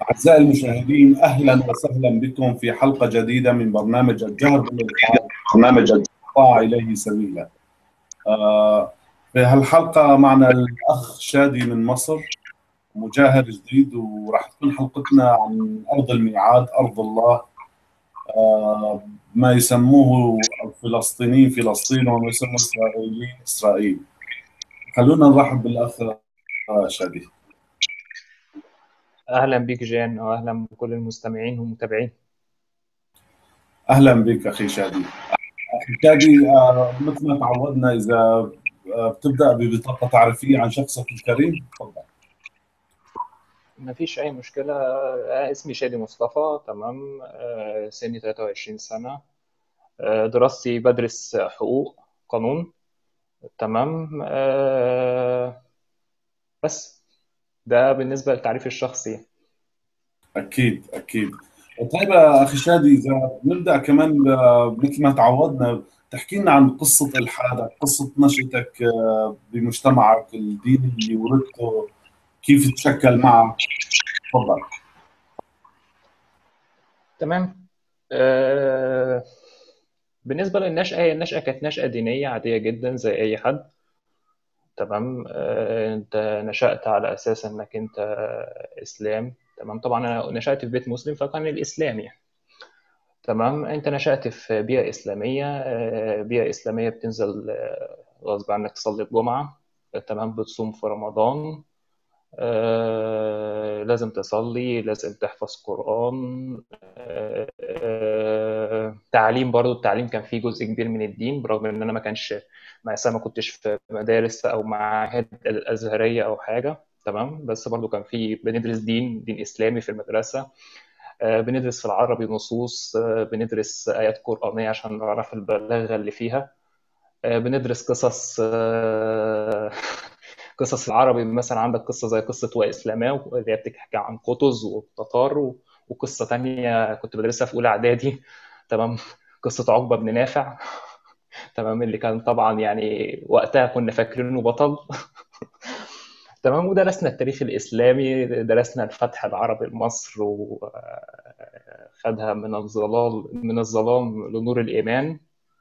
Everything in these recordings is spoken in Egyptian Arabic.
أعزائي المشاهدين أهلا وسهلا بكم في حلقة جديدة من برنامج الجهر بالإلحاد برنامج القطاع إليه سبيلا آه، في هالحلقة معنا الأخ شادي من مصر مجاهر جديد وراح تكون حلقتنا عن أرض الميعاد أرض الله آه، ما يسموه الفلسطينيين فلسطين وما يسموه الإسرائيليين إسرائيل خلونا نرحب بالأخ شادي اهلا بيك جان واهلا بكل المستمعين والمتابعين اهلا بك اخي شادي اخي شادي آه، مثل ما تعودنا اذا آه، بتبدا ببطاقه تعريفيه عن شخصك الكريم تفضل ما فيش اي مشكله آه، اسمي شادي مصطفى تمام سني 23 سنه دراستي بدرس حقوق قانون تمام بس ده بالنسبه للتعريف الشخصي اكيد اكيد طيب يا اخي شادي اذا نبدا كمان آه، مثل ما تعودنا تحكي لنا عن قصه الحادك قصه نشأتك آه، بمجتمعك الدين اللي ولدته كيف تشكل معك تفضل تمام آه بالنسبه للنشأة هي النشأة كانت نشأة دينية عادية جدا زي أي حد تمام آه، انت نشأت على اساس انك انت اسلام تمام طبعا انا نشأت في بيت مسلم فكان الاسلام يعني تمام انت نشأت في بيئة اسلامية آه، بيئة اسلامية بتنزل آه، غصب عنك تصلي الجمعة تمام بتصوم في رمضان آه، لازم تصلي لازم تحفظ قرآن آه، آه، تعليم برضو التعليم كان فيه جزء كبير من الدين برغم ان انا ما كانش مثلا ما كنتش في مدارس او معاهد الازهريه او حاجه تمام بس برضو كان في بندرس دين دين اسلامي في المدرسه بندرس في العربي نصوص بندرس ايات قرانيه عشان نعرف البلاغه اللي فيها بندرس قصص قصص العربي مثلا عندك قصه زي قصه واسلاماه اللي هي بتحكي عن قطز والتتار وقصه تانية كنت بدرسها في اولى اعدادي تمام قصه عقبه بن نافع تمام اللي كان طبعا يعني وقتها كنا فاكرينه بطل تمام ودرسنا التاريخ الاسلامي درسنا الفتح العربي لمصر وخدها من الظلال من الظلام لنور الايمان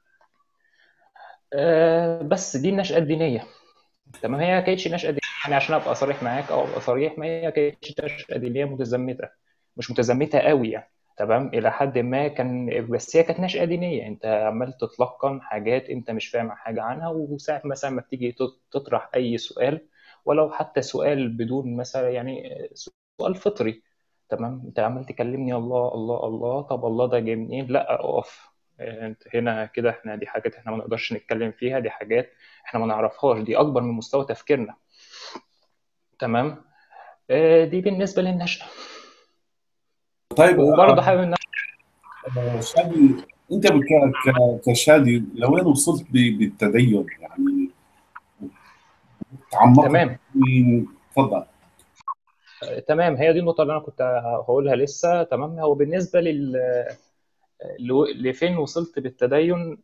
آه، بس دي النشأة الدينية تمام هي ما كانتش نشأة دينية يعني عشان ابقى صريح معاك او ابقى صريح ما هي كانتش نشأة دينية متزمتة مش متزمتة قوي يعني تمام الى حد ما كان بس هي كانت نشأة دينية انت عمال تتلقن حاجات انت مش فاهم حاجة عنها وساعة مثلا ما بتيجي تطرح اي سؤال ولو حتى سؤال بدون مثلا يعني سؤال فطري تمام انت عمال تكلمني الله الله الله طب الله ده جاي منين لا اقف انت هنا كده احنا دي حاجات احنا ما نقدرش نتكلم فيها دي حاجات احنا ما نعرفهاش دي اكبر من مستوى تفكيرنا تمام آه، دي بالنسبه للنشأة طيب وبرضه حابب ان آه، شادي انت كشادي لوين وصلت بالتدين يعني تعمقت تمام تفضل آه، تمام هي دي النقطة اللي أنا كنت هقولها لسه تمام هو بالنسبة لل لفين وصلت بالتدين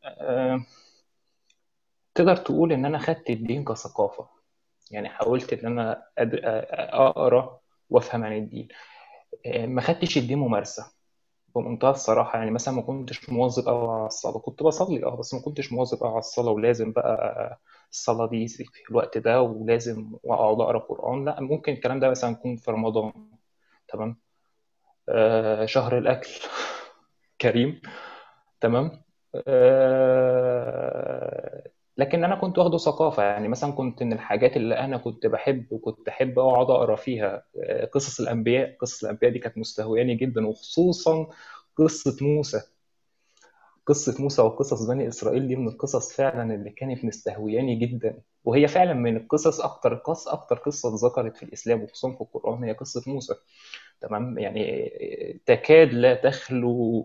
تقدر تقول ان انا خدت الدين كثقافه يعني حاولت ان انا اقرا وافهم عن الدين آه، ما خدتش الدين ممارسه بمنتهى الصراحه يعني مثلا ما كنتش مواظب قوي على الصلاه كنت بصلي اه بس ما كنتش مواظب قوي على الصلاه ولازم بقى الصلاه دي في الوقت ده ولازم اقعد اقرا قران لا ممكن الكلام ده مثلا يكون في رمضان تمام آه شهر الاكل كريم تمام آه لكن انا كنت واخده ثقافه يعني مثلا كنت من الحاجات اللي انا كنت بحب وكنت احب اقعد اقرا فيها آه، قصص الانبياء قصص الانبياء دي كانت مستهوياني جدا وخصوصا قصه موسى قصه موسى وقصص بني اسرائيل دي من القصص فعلا اللي كانت مستهوياني جدا وهي فعلا من القصص اكتر قص اكتر قصه ذكرت في الاسلام وخصوصا في القران هي قصه موسى تمام يعني آه، تكاد لا تخلو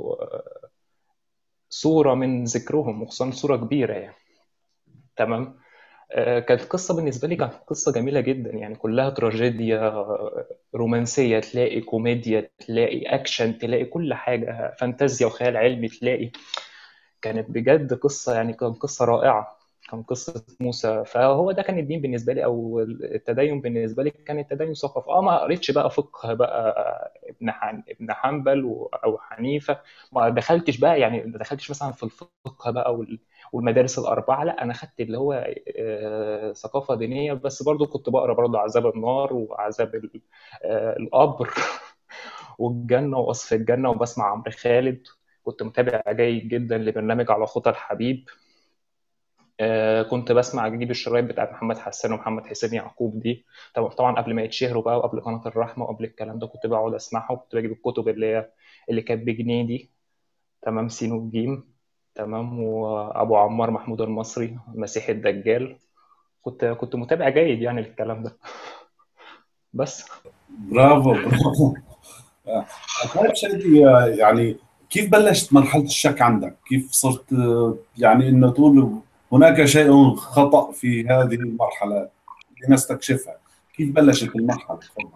صوره من ذكرهم وخصوصا صوره كبيره يعني تمام آه، كانت قصة بالنسبة لي كانت قصة جميلة جدا يعني كلها تراجيديا رومانسية تلاقي كوميديا تلاقي أكشن تلاقي كل حاجة فانتازيا وخيال علمي تلاقي كانت بجد قصة يعني كانت قصة رائعة كان قصه موسى فهو ده كان الدين بالنسبه لي او التدين بالنسبه لي كان التدين ثقافه اه ما قريتش بقى فقه بقى ابن حن... ابن حنبل و... او حنيفه ما دخلتش بقى يعني ما دخلتش مثلا في الفقه بقى وال... والمدارس الاربعه لا انا خدت اللي هو آه، ثقافه دينيه بس برضو كنت بقرا برضو عذاب النار وعذاب ال... آه، القبر والجنه ووصف الجنه وبسمع عمرو خالد كنت متابع جيد جدا لبرنامج على خطى الحبيب آه، كنت بسمع اجيب الشرايط بتاعت محمد حسان ومحمد حسين يعقوب دي طبعا طبعا قبل ما يتشهروا بقى وقبل قناه الرحمه وقبل الكلام ده كنت بقعد اسمعها وكنت بجيب الكتب اللي هي اللي كانت بجنيه دي تمام سين وجيم تمام وابو عمار محمود المصري مسيح الدجال كنت كنت متابع جيد يعني للكلام ده بس برافو برافو طيب شادي يعني كيف بلشت مرحله الشك عندك؟ كيف صرت يعني انه تقول هناك شيء خطا في هذه المرحله لنستكشفها كيف بلشت المرحله؟ تفضل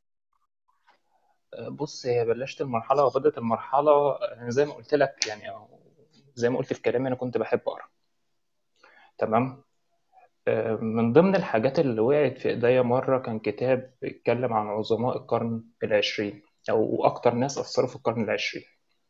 بص هي بلشت المرحله وبدات المرحله زي ما قلت لك يعني زي ما قلت في كلامي انا كنت بحب اقرا تمام من ضمن الحاجات اللي وقعت في ايديا مره كان كتاب بيتكلم عن عظماء القرن العشرين او اكتر ناس اثروا في القرن العشرين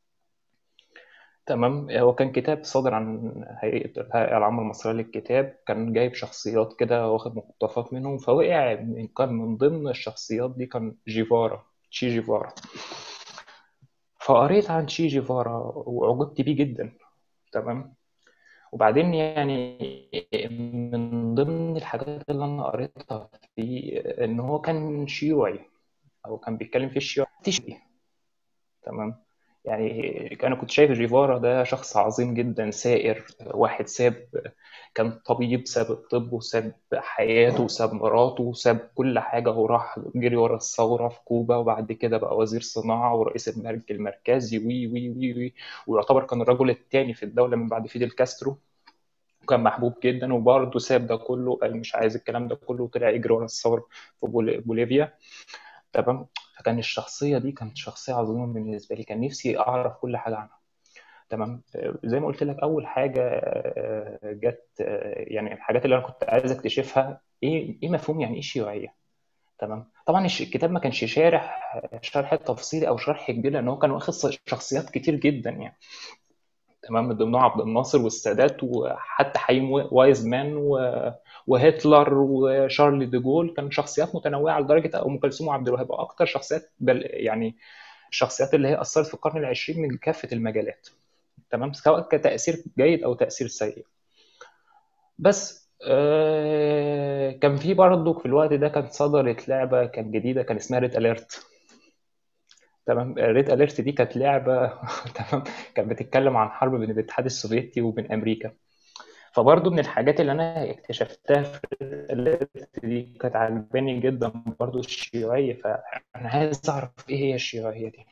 تمام هو كان كتاب صادر عن هيئة الهيئة العامة المصرية للكتاب كان جايب شخصيات كده واخد مقتطفات منهم فوقع من كان من ضمن الشخصيات دي كان جيفارا تشي جيفارا فقريت عن تشي جيفارا وعجبت بيه جدا تمام وبعدين يعني من ضمن الحاجات اللي انا قريتها فيه ان هو كان شيوعي او كان بيتكلم في الشيوعي تمام يعني انا كنت شايف جيفارا ده شخص عظيم جدا سائر واحد ساب كان طبيب ساب الطب وساب حياته وساب مراته وساب كل حاجه وراح جري ورا الثوره في كوبا وبعد كده بقى وزير صناعه ورئيس البنك المركزي وي وي وي وي ويعتبر كان الرجل الثاني في الدوله من بعد فيدل كاسترو وكان محبوب جدا وبرضه ساب ده كله قال مش عايز الكلام ده كله وطلع يجري ورا الثوره في بوليفيا تمام فكان الشخصيه دي كانت شخصيه عظيمه بالنسبه لي كان نفسي اعرف كل حاجه عنها تمام زي ما قلت لك اول حاجه جت يعني الحاجات اللي انا كنت عايز اكتشفها ايه ايه مفهوم يعني ايه شيوعيه تمام طبعا الكتاب ما كانش شارح شرح تفصيلي او شرح كبير لان هو كان واخد شخصيات كتير جدا يعني تمام من ضمنهم عبد الناصر والسادات وحتى حييم وايز مان وهتلر وشارلي ديجول كان شخصيات متنوعه لدرجه ام كلثوم وعبد الوهاب اكتر شخصيات بل يعني الشخصيات اللي هي اثرت في القرن العشرين من كافه المجالات تمام سواء كتاثير جيد او تاثير سيء بس آه كان في برضه في الوقت ده كانت صدرت لعبه كانت جديده كان اسمها ريد اليرت تمام ريد اليرت دي كانت لعبه تمام كانت بتتكلم عن حرب بين الاتحاد السوفيتي وبين امريكا فبرضه من الحاجات اللي انا اكتشفتها في اليرت دي كانت عجباني جدا برضه الشيوعيه فانا عايز اعرف ايه هي الشيوعيه دي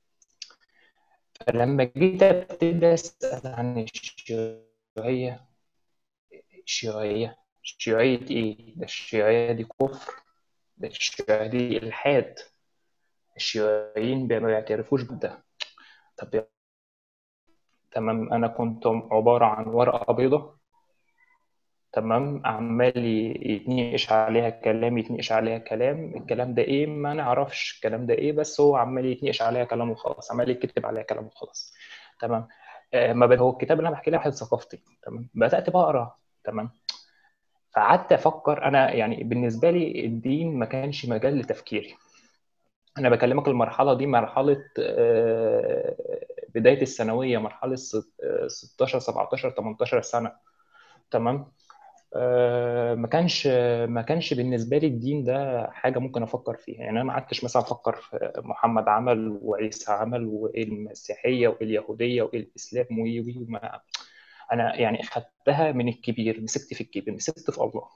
فلما جيت ابتدي اسال عن الشيوعيه الشيوعيه الشيوعيه ايه ده الشيوعيه دي كفر ده الشيوعيه دي الحاد الشيوعيين ما بيعترفوش بده طب تمام انا كنت عباره عن ورقه بيضاء تمام عمال يتنقش عليها كلام يتنقش عليها كلام الكلام ده ايه ما نعرفش الكلام ده ايه بس هو عمال يتنقش عليها كلام وخلاص عمال يكتب عليها كلام وخلاص تمام آه ما هو الكتاب اللي انا بحكي لك واحد ثقافتي تمام بدات بقى اقرا تمام فقعدت افكر انا يعني بالنسبه لي الدين ما كانش مجال لتفكيري انا بكلمك المرحله دي مرحله بدايه الثانويه مرحله 16 17 18 سنه تمام ما كانش ما كانش بالنسبه لي الدين ده حاجه ممكن افكر فيها يعني انا ما قعدتش مثلا افكر في محمد عمل وعيسى عمل وايه المسيحيه وايه اليهوديه وايه الاسلام وي وي ما انا يعني خدتها من الكبير مسكت في الكبير مسكت في الله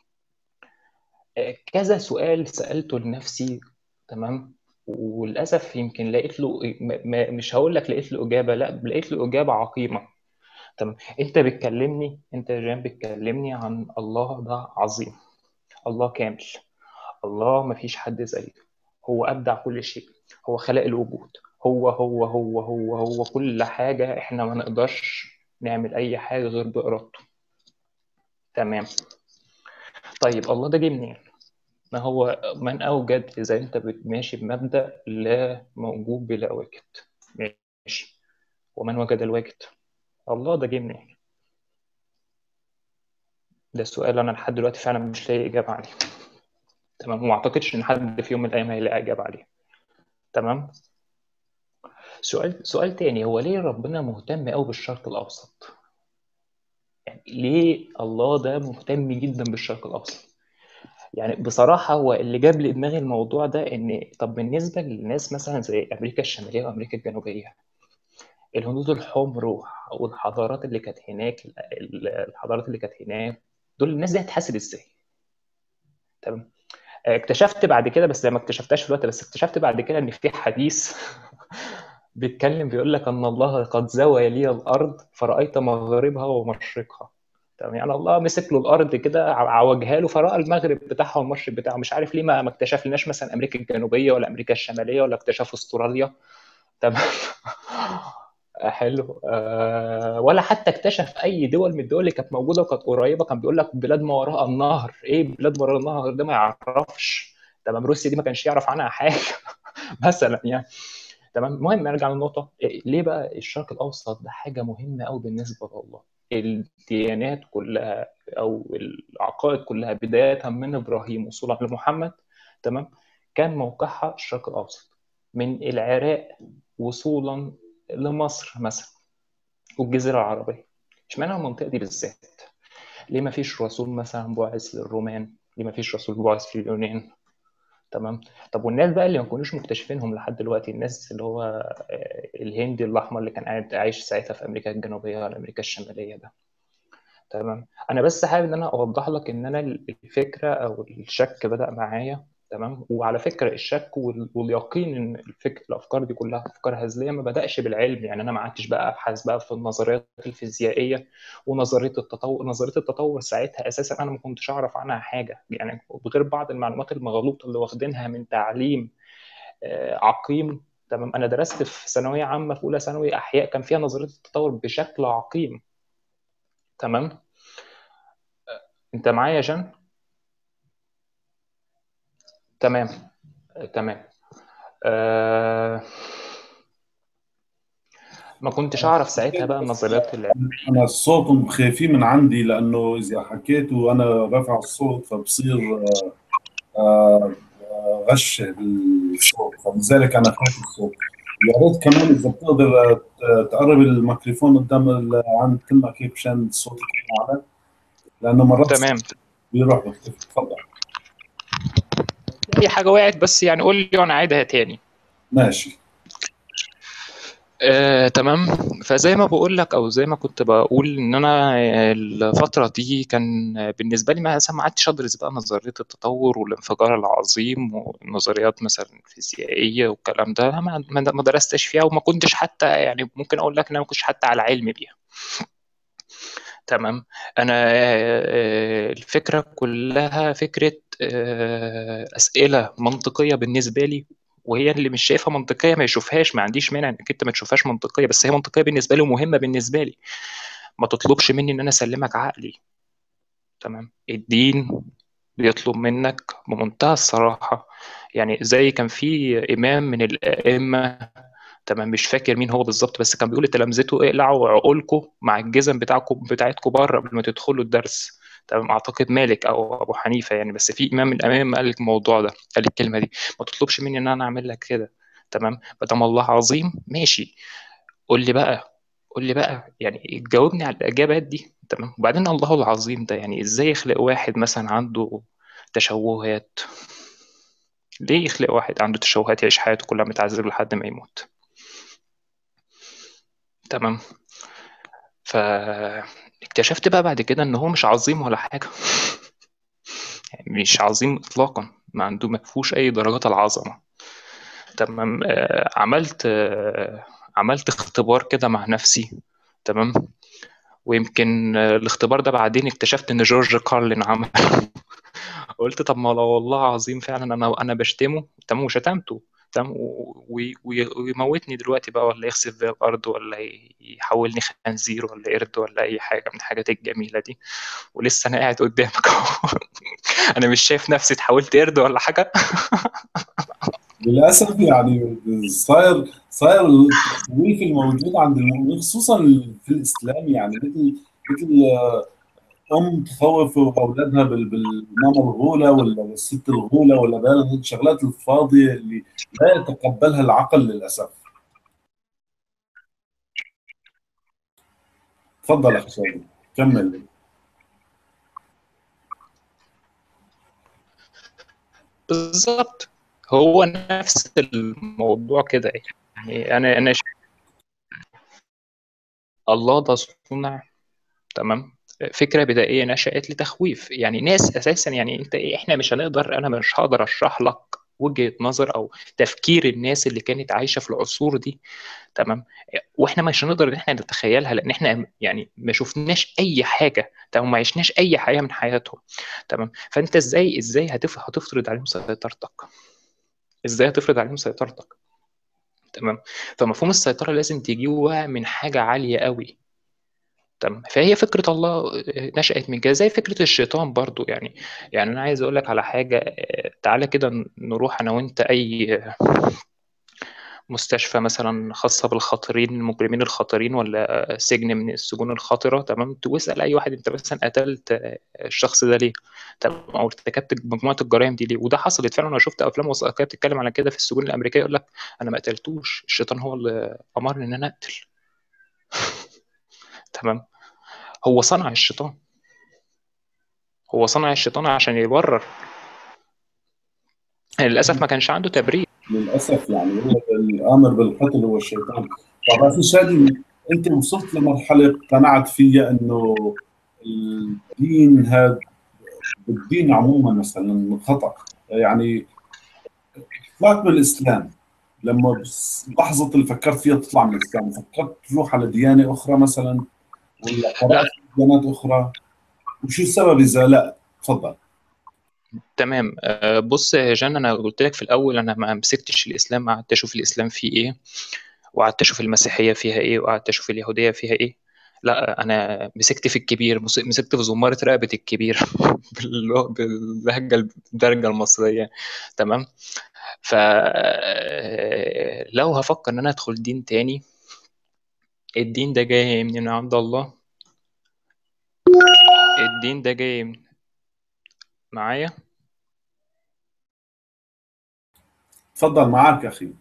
كذا سؤال سالته لنفسي تمام وللاسف يمكن لقيت له مش هقول لك لقيت له اجابه لا لقيت له اجابه عقيمه تمام انت بتكلمني انت يا جان بتكلمني عن الله ده عظيم الله كامل الله ما فيش حد زيه هو ابدع كل شيء هو خلق الوجود هو هو هو هو هو كل حاجه احنا ما نقدرش نعمل اي حاجه غير بارادته تمام طيب الله ده جه منين؟ ما هو من أوجد إذا أنت ماشي بمبدأ لا موجود بلا واجد ماشي ومن وجد الواجد الله ده جه منين؟ ده سؤال أنا لحد دلوقتي فعلا مش لاقي إجابة عليه تمام وما أعتقدش إن حد في يوم من الأيام هيلاقي إجابة عليه تمام سؤال سؤال تاني هو ليه ربنا مهتم قوي بالشرق الأوسط؟ يعني ليه الله ده مهتم جدا بالشرق الأوسط؟ يعني بصراحة هو اللي جاب لي دماغي الموضوع ده إن طب بالنسبة للناس مثلا زي أمريكا الشمالية وأمريكا الجنوبية الهنود الحمر والحضارات اللي كانت هناك الحضارات اللي كانت هناك دول الناس دي هتحاسب ازاي؟ تمام اكتشفت بعد كده بس ما اكتشفتهاش في الوقت بس اكتشفت بعد كده ان في حديث بيتكلم بيقول لك ان الله قد زوى لي الارض فرايت مغربها ومشرقها تمام يعني الله مسك له الارض كده عوجها له فراى المغرب بتاعها والمشرق بتاعها مش عارف ليه ما اكتشف لناش مثلا امريكا الجنوبيه ولا امريكا الشماليه ولا اكتشف استراليا تمام حلو أه ولا حتى اكتشف اي دول من الدول اللي كانت موجوده وكانت قريبه كان بيقول لك بلاد ما وراء النهر ايه بلاد ما وراء النهر ده ما يعرفش تمام روسيا دي ما كانش يعرف عنها حاجه مثلا يعني تمام المهم نرجع للنقطه ليه بقى الشرق الاوسط ده حاجه مهمه قوي بالنسبه لله الديانات كلها او العقائد كلها بدايه من ابراهيم وصولا لمحمد تمام كان موقعها الشرق الاوسط من العراق وصولا لمصر مثلا والجزيره العربيه اشمعنى المنطقه دي بالذات ليه ما فيش رسول مثلا بعث للرومان ليه ما فيش رسول بعث لليونان تمام طب والناس بقى اللي ما كناش مكتشفينهم لحد دلوقتي الناس اللي هو الهندي الاحمر اللي كان قاعد عايش ساعتها في امريكا الجنوبيه ولا امريكا الشماليه ده تمام انا بس حابب ان انا اوضح لك ان انا الفكره او الشك بدا معايا تمام وعلى فكره الشك واليقين ان الفكر الافكار دي كلها افكار هزليه ما بداش بالعلم يعني انا ما قعدتش بقى ابحث بقى في النظريات الفيزيائيه ونظريه التطور نظريه التطور ساعتها اساسا انا ما كنتش اعرف عنها حاجه يعني بغير بعض المعلومات المغلوطه اللي واخدينها من تعليم عقيم تمام انا درست في ثانويه عامه في اولى ثانوي احياء كان فيها نظريه التطور بشكل عقيم تمام انت معايا يا جان تمام تمام أه... ما كنتش اعرف ساعتها بقى النظريات اللي انا الصوت خايفين من عندي لانه اذا حكيت وانا رافع الصوت فبصير آه آه غش بالصوت فلذلك انا خايف الصوت يا ريت كمان اذا بتقدر تقرب الميكروفون قدام عند كلمه كيف مشان الصوت يكون اعلى لانه مرات تمام بيروح بيختفي تفضل اي حاجه وقعت بس يعني قول لي وانا عايدها تاني ماشي آه، تمام فزي ما بقول لك او زي ما كنت بقول ان انا الفتره دي كان بالنسبه لي مثلا ما عدتش ادرس بقى نظريه التطور والانفجار العظيم والنظريات مثلا الفيزيائيه والكلام ده ما ما درستش فيها وما كنتش حتى يعني ممكن اقول لك ان انا ما كنتش حتى على علم بيها تمام انا الفكره كلها فكره اسئله منطقيه بالنسبه لي وهي اللي مش شايفها منطقيه ما يشوفهاش ما عنديش مانع انك انت ما تشوفهاش منطقيه بس هي منطقيه بالنسبه لي ومهمه بالنسبه لي ما تطلبش مني ان انا اسلمك عقلي تمام الدين بيطلب منك بمنتهى الصراحه يعني زي كان في امام من الائمه تمام مش فاكر مين هو بالظبط بس كان بيقول لتلامذته اقلعوا عقولكم مع الجزم بتاعكم بتاعتكم بره قبل ما تدخلوا الدرس تمام اعتقد مالك او ابو حنيفه يعني بس في امام من الامام قال الموضوع ده قال الكلمه دي ما تطلبش مني ان انا اعمل لك كده تمام ما دام الله عظيم ماشي قول لي بقى قول لي بقى يعني جاوبني على الاجابات دي تمام وبعدين الله العظيم ده يعني ازاي يخلق واحد مثلا عنده تشوهات ليه يخلق واحد عنده تشوهات يعيش حياته كلها متعذب لحد ما يموت تمام فاكتشفت بقى بعد كده ان هو مش عظيم ولا حاجه يعني مش عظيم اطلاقا ما عنده ما فيهوش اي درجات العظمه تمام آه عملت آه عملت اختبار كده مع نفسي تمام ويمكن آه الاختبار ده بعدين اكتشفت ان جورج كارلين عمل قلت طب ما لو والله عظيم فعلا انا انا بشتمه تمام وشتمته تمام ويموتني دلوقتي بقى ولا يخسف بيا الارض ولا يحولني خنزير ولا قرد ولا اي حاجه من الحاجات الجميله دي ولسه انا قاعد قدامك اهو انا مش شايف نفسي اتحولت قرد ولا حاجه للاسف يعني صاير صاير التخويف الموجود عند المؤمنين خصوصا في الاسلام يعني مثل مثل ام تخوف اولادها بالماما الغوله ولا بالست الغوله ولا بالشغلات الفاضيه اللي لا يتقبلها العقل للاسف. تفضل اخي شادي كمل. بالظبط هو نفس الموضوع كده يعني انا انا الله ده صنع تمام فكره بدائيه نشات لتخويف يعني ناس اساسا يعني انت ايه احنا مش هنقدر انا مش هقدر اشرح لك وجهه نظر او تفكير الناس اللي كانت عايشه في العصور دي تمام واحنا مش هنقدر ان احنا نتخيلها لان احنا يعني ما شفناش اي حاجه تمام ما عشناش اي حياه من حياتهم تمام فانت ازاي ازاي هتفرض عليهم سيطرتك ازاي هتفرض عليهم سيطرتك تمام فمفهوم السيطره لازم تجيبه من حاجه عاليه قوي تمام فهي فكره الله نشات من كده زي فكره الشيطان برضو يعني يعني انا عايز اقول لك على حاجه تعالى كده نروح انا وانت اي مستشفى مثلا خاصه بالخطرين المجرمين الخطرين ولا سجن من السجون الخطره تمام واسال اي واحد انت مثلا قتلت الشخص ده ليه تمام او ارتكبت مجموعه الجرائم دي ليه وده حصلت فعلا انا شفت افلام وثائقيه بتتكلم على كده في السجون الامريكيه يقول لك انا ما قتلتوش الشيطان هو اللي امرني ان انا اقتل تمام هو صنع الشيطان هو صنع الشيطان عشان يبرر للاسف ما كانش عنده تبرير للاسف يعني هو الامر بالقتل هو الشيطان طب اخي شادي انت وصلت لمرحله اقتنعت فيها انه الدين هذا الدين عموما مثلا خطا يعني طلعت من الاسلام لما لحظه اللي فكرت فيها تطلع من الاسلام فكرت تروح على ديانه اخرى مثلا ولا قرات ديانات اخرى وشو السبب اذا لا تفضل تمام بص يا جان انا قلت لك في الاول انا ما مسكتش الاسلام قعدت اشوف الاسلام فيه ايه وقعدت اشوف المسيحيه فيها ايه وقعدت اشوف اليهوديه فيها ايه لا انا مسكت في الكبير مسكت في زماره رقبه الكبير باللهجه الدرجه المصريه تمام فلو هفكر ان انا ادخل دين تاني الدين ده جاي من عند الله الدين ده جاي من معايا تفضل معاك اخي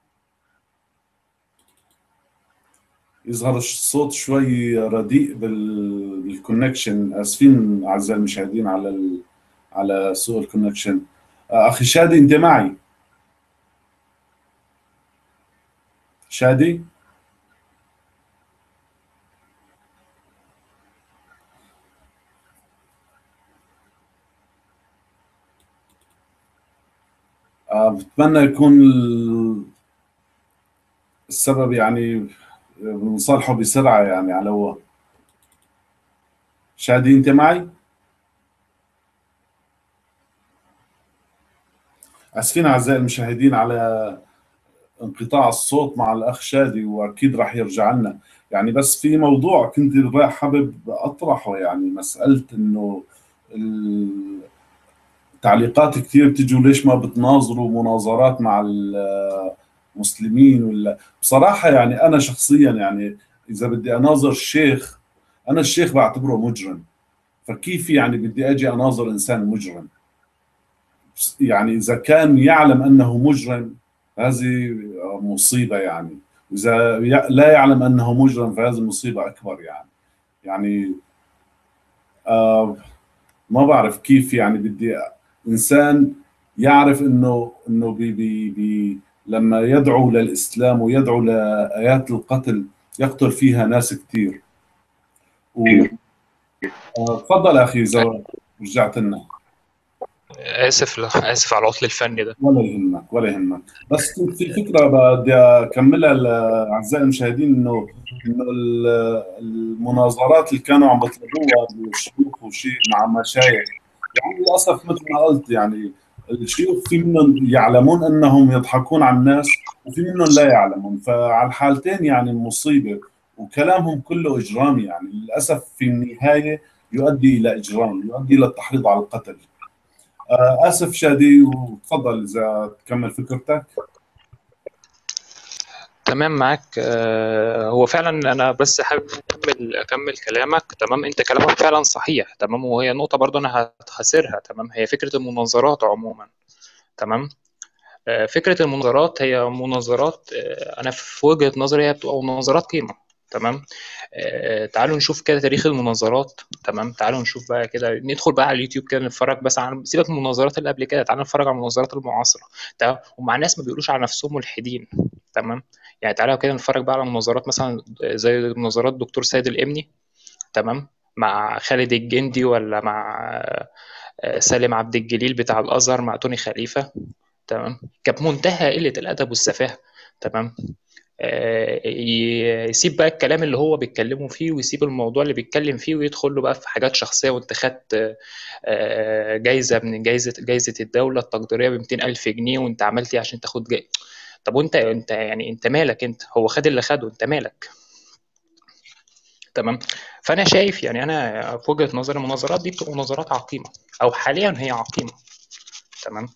يظهر الصوت شوي رديء بالكونكشن اسفين اعزائي المشاهدين على ال... على سوء الكونكشن اخي شادي انت معي شادي بتمنى يكون السبب يعني بنصالحه بسرعه يعني على هو شادي انت معي؟ اسفين اعزائي المشاهدين على انقطاع الصوت مع الاخ شادي واكيد راح يرجع لنا يعني بس في موضوع كنت حابب اطرحه يعني مساله انه تعليقات كثير بتجوا ليش ما بتناظروا مناظرات مع المسلمين ولا بصراحة يعني أنا شخصيا يعني إذا بدي أناظر الشيخ أنا الشيخ بعتبره مجرم فكيف يعني بدي أجي أناظر إنسان مجرم يعني إذا كان يعلم أنه مجرم هذه مصيبة يعني إذا لا يعلم أنه مجرم فهذه مصيبة أكبر يعني يعني آه ما بعرف كيف يعني بدي انسان يعرف انه انه بي بي بي لما يدعو للاسلام ويدعو لايات القتل يقتل فيها ناس كثير و... تفضل اخي اذا رجعت لنا اسف اسف على العطل الفني ده ولا يهمك ولا يهمك بس كنت في فكره بدي اكملها لاعزائي المشاهدين انه انه المناظرات اللي كانوا عم بيطلبوها بالشيوخ وشيء مع مشايخ يعني للاسف مثل ما قلت يعني الشيوخ في منهم يعلمون انهم يضحكون على الناس وفي منهم لا يعلمون فعلى الحالتين يعني مصيبه وكلامهم كله اجرامي يعني للاسف في النهايه يؤدي الى اجرام يؤدي الى التحريض على القتل آه، اسف شادي وتفضل اذا تكمل فكرتك تمام معاك آه، هو فعلا انا بس حابب اكمل اكمل كلامك تمام انت كلامك فعلا صحيح تمام وهي نقطه برضو انا هخسرها تمام هي فكره المناظرات عموما تمام آه، فكره المناظرات هي مناظرات انا في وجهه نظري هي بتبقى مناظرات قيمه تمام آه تعالوا نشوف كده تاريخ المناظرات تمام تعالوا نشوف بقى كده ندخل بقى على اليوتيوب كده نتفرج بس عن سيبك من المناظرات اللي قبل كده تعالوا نتفرج على المناظرات المعاصره تمام ومع ناس ما بيقولوش على نفسهم ملحدين تمام يعني تعالوا كده نتفرج بقى على مناظرات مثلا زي مناظرات دكتور سيد الامني تمام مع خالد الجندي ولا مع آه، سالم عبد الجليل بتاع الازهر مع توني خليفه تمام كانت منتهى قله الادب والسفاهه تمام آه، يسيب بقى الكلام اللي هو بيتكلموا فيه ويسيب الموضوع اللي بيتكلم فيه ويدخل له بقى في حاجات شخصيه وانت خدت آه، جايزه من جايزه جايزه الدوله التقديريه ب 200 الف جنيه وانت عملت ايه عشان تاخد جايزه طب وانت انت يعني انت مالك انت هو خد اللي خده انت مالك تمام فانا شايف يعني انا في وجهه نظري المناظرات دي بتبقى مناظرات عقيمه او حاليا هي عقيمه تمام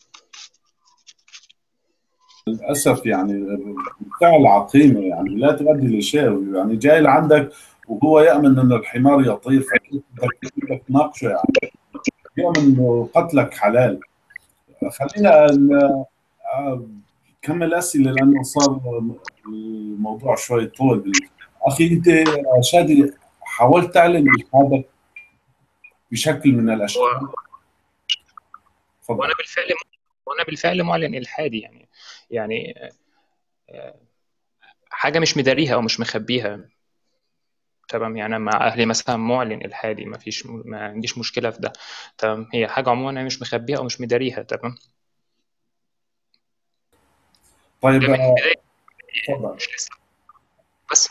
للاسف يعني فعل عقيمه يعني لا تؤدي لشيء يعني جاي لعندك وهو يامن ان الحمار يطير بدك تناقشه يعني يؤمن انه قتلك حلال خلينا كمل اسئله لانه صار الموضوع شوي طول اخي انت شادي حاولت تعلن الحادث بشكل من الاشكال وانا بالفعل وانا بالفعل معلن الحادي يعني يعني حاجه مش مداريها او مش مخبيها تمام يعني مع اهلي مثلا معلن الحادي ما فيش ما عنديش مشكله في ده تمام هي حاجه عموما انا مش مخبيها او مش مداريها تمام طيب مش لسه بس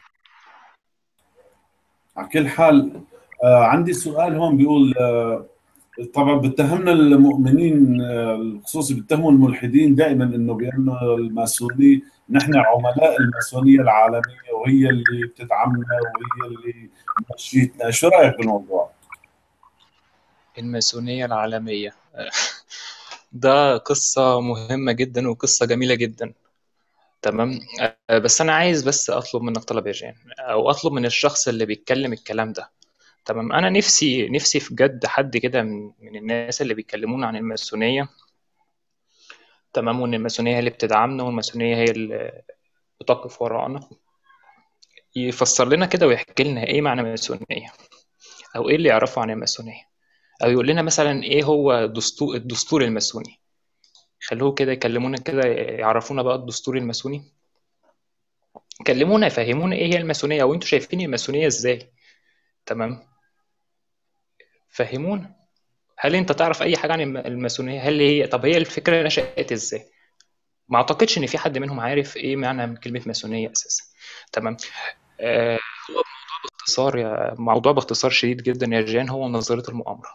على كل حال آه عندي سؤال هون بيقول آه طبعا بتهمنا المؤمنين الخصوصي بيتهموا الملحدين دائما انه بانه الماسونيه نحن عملاء الماسونيه العالميه وهي اللي بتدعمنا وهي اللي مشيتنا شو رايك بالموضوع؟ الماسونيه العالميه ده قصه مهمه جدا وقصه جميله جدا تمام بس انا عايز بس اطلب منك طلب يا جان او اطلب من الشخص اللي بيتكلم الكلام ده تمام انا نفسي نفسي في جد حد كده من, من الناس اللي بيتكلمونا عن الماسونيه تمام وان الماسونيه هي اللي بتدعمنا والماسونيه هي اللي بتقف وراءنا يفسر لنا كده ويحكي لنا ايه معنى الماسونيه او ايه اللي يعرفه عن الماسونيه او يقول لنا مثلا ايه هو دستور الدستور الماسوني خلوه كده يكلمونا كده يعرفونا بقى الدستور الماسوني كلمونا يفهمونا ايه هي الماسونيه وانتوا شايفين الماسونيه ازاي تمام فهمونا هل انت تعرف اي حاجه عن الماسونيه هل هي طب هي الفكره نشات ازاي ما اعتقدش ان في حد منهم عارف ايه معنى كلمه ماسونيه اساسا تمام آه هو موضوع باختصار يا موضوع باختصار شديد جدا يا جان هو نظريه المؤامره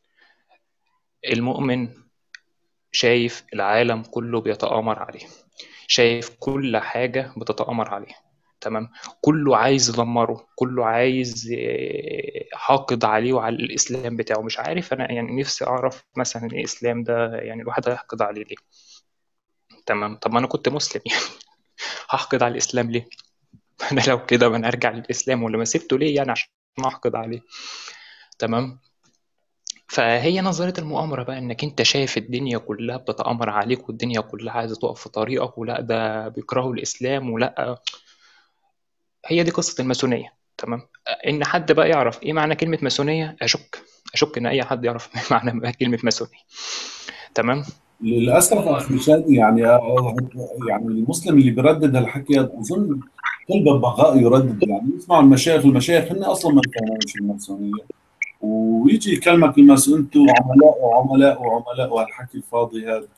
المؤمن شايف العالم كله بيتآمر عليه شايف كل حاجة بتتآمر عليه تمام كله عايز يدمره كله عايز حاقد عليه وعلى الاسلام بتاعه مش عارف انا يعني نفسي اعرف مثلا الاسلام ده يعني الواحد هيحقد عليه ليه تمام طب ما انا كنت مسلم يعني هحقد على الاسلام ليه انا لو كده ما انا ارجع للاسلام ولا ما سبته ليه يعني عشان احقد عليه تمام فهي نظريه المؤامره بقى انك انت شايف الدنيا كلها بتتامر عليك والدنيا كلها عايزه تقف في طريقك ولا ده بيكرهوا الاسلام ولا هي دي قصه الماسونيه تمام ان حد بقى يعرف ايه معنى كلمه ماسونيه اشك اشك ان اي حد يعرف ايه معنى كلمه ماسونيه تمام للاسف اخي شادي يعني يعني المسلم اللي بيردد هالحكي اظن كل ببغاء يردد يعني يسمع المشايخ المشايخ هن اصلا ما يفهموش الماسونيه ويجي يكلمك المس انتم عملاء وعملاء وعملاء وهالحكي الفاضي هذا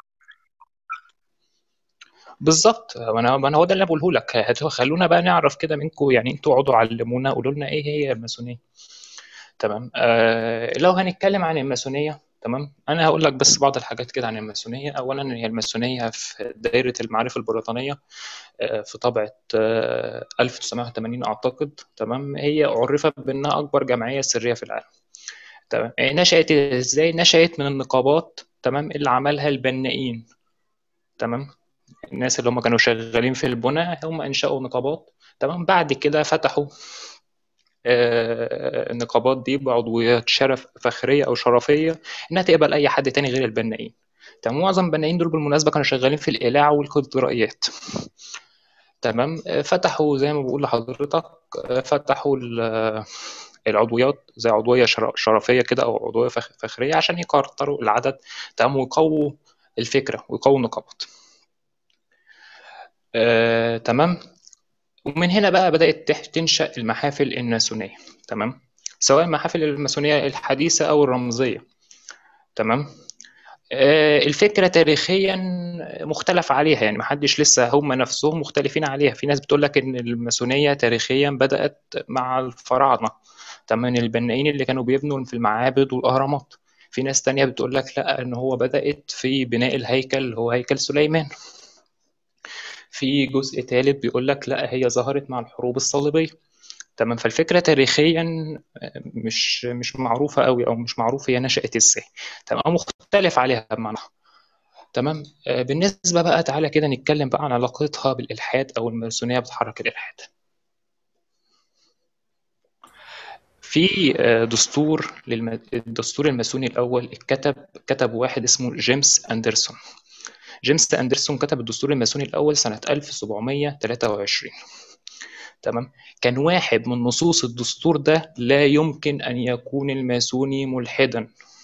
بالظبط انا انا هو ده اللي بقوله لك خلونا بقى نعرف كده منكم يعني انتوا اقعدوا علمونا قولوا لنا ايه هي الماسونيه تمام آه لو هنتكلم عن الماسونيه تمام انا هقول لك بس بعض الحاجات كده عن الماسونيه اولا هي الماسونيه في دائره المعارف البريطانيه في طبعه 1980 اعتقد تمام هي عرفت بانها اكبر جمعيه سريه في العالم تمام نشأت ازاي نشأت من النقابات تمام اللي عملها البنائين تمام الناس اللي هم كانوا شغالين في البناء هم انشأوا نقابات تمام بعد كده فتحوا النقابات دي بعضويات شرف فخريه او شرفيه انها تقبل اي حد تاني غير البنائين تمام معظم البنائين دول بالمناسبه كانوا شغالين في الايلاع والكونفدراليات تمام فتحوا زي ما بقول لحضرتك فتحوا العضويات زي عضويه شرفيه كده او عضويه فخريه عشان يكتروا العدد تمام ويقووا الفكره ويقووا النقابات آه، تمام ومن هنا بقى بدأت تنشأ المحافل الماسونية تمام سواء المحافل الماسونية الحديثة أو الرمزية تمام آه الفكرة تاريخيا مختلف عليها يعني محدش لسه هم نفسهم مختلفين عليها في ناس بتقول لك إن الماسونية تاريخيا بدأت مع الفراعنة تمام البنائين اللي كانوا بيبنوا في المعابد والأهرامات في ناس تانية بتقول لك لا إن هو بدأت في بناء الهيكل اللي هو هيكل سليمان في جزء ثالث بيقول لك لا هي ظهرت مع الحروب الصليبيه تمام فالفكره تاريخيا مش مش معروفه قوي او مش معروف هي نشات ازاي تمام مختلف عليها بمعنى تمام بالنسبه بقى تعالى كده نتكلم بقى عن علاقتها بالالحاد او الماسونيه بتحرك الالحاد في دستور للم... الدستور الماسوني الاول اتكتب كتب واحد اسمه جيمس اندرسون جيمس اندرسون كتب الدستور الماسوني الاول سنه 1723 تمام كان واحد من نصوص الدستور ده لا يمكن ان يكون الماسوني ملحدا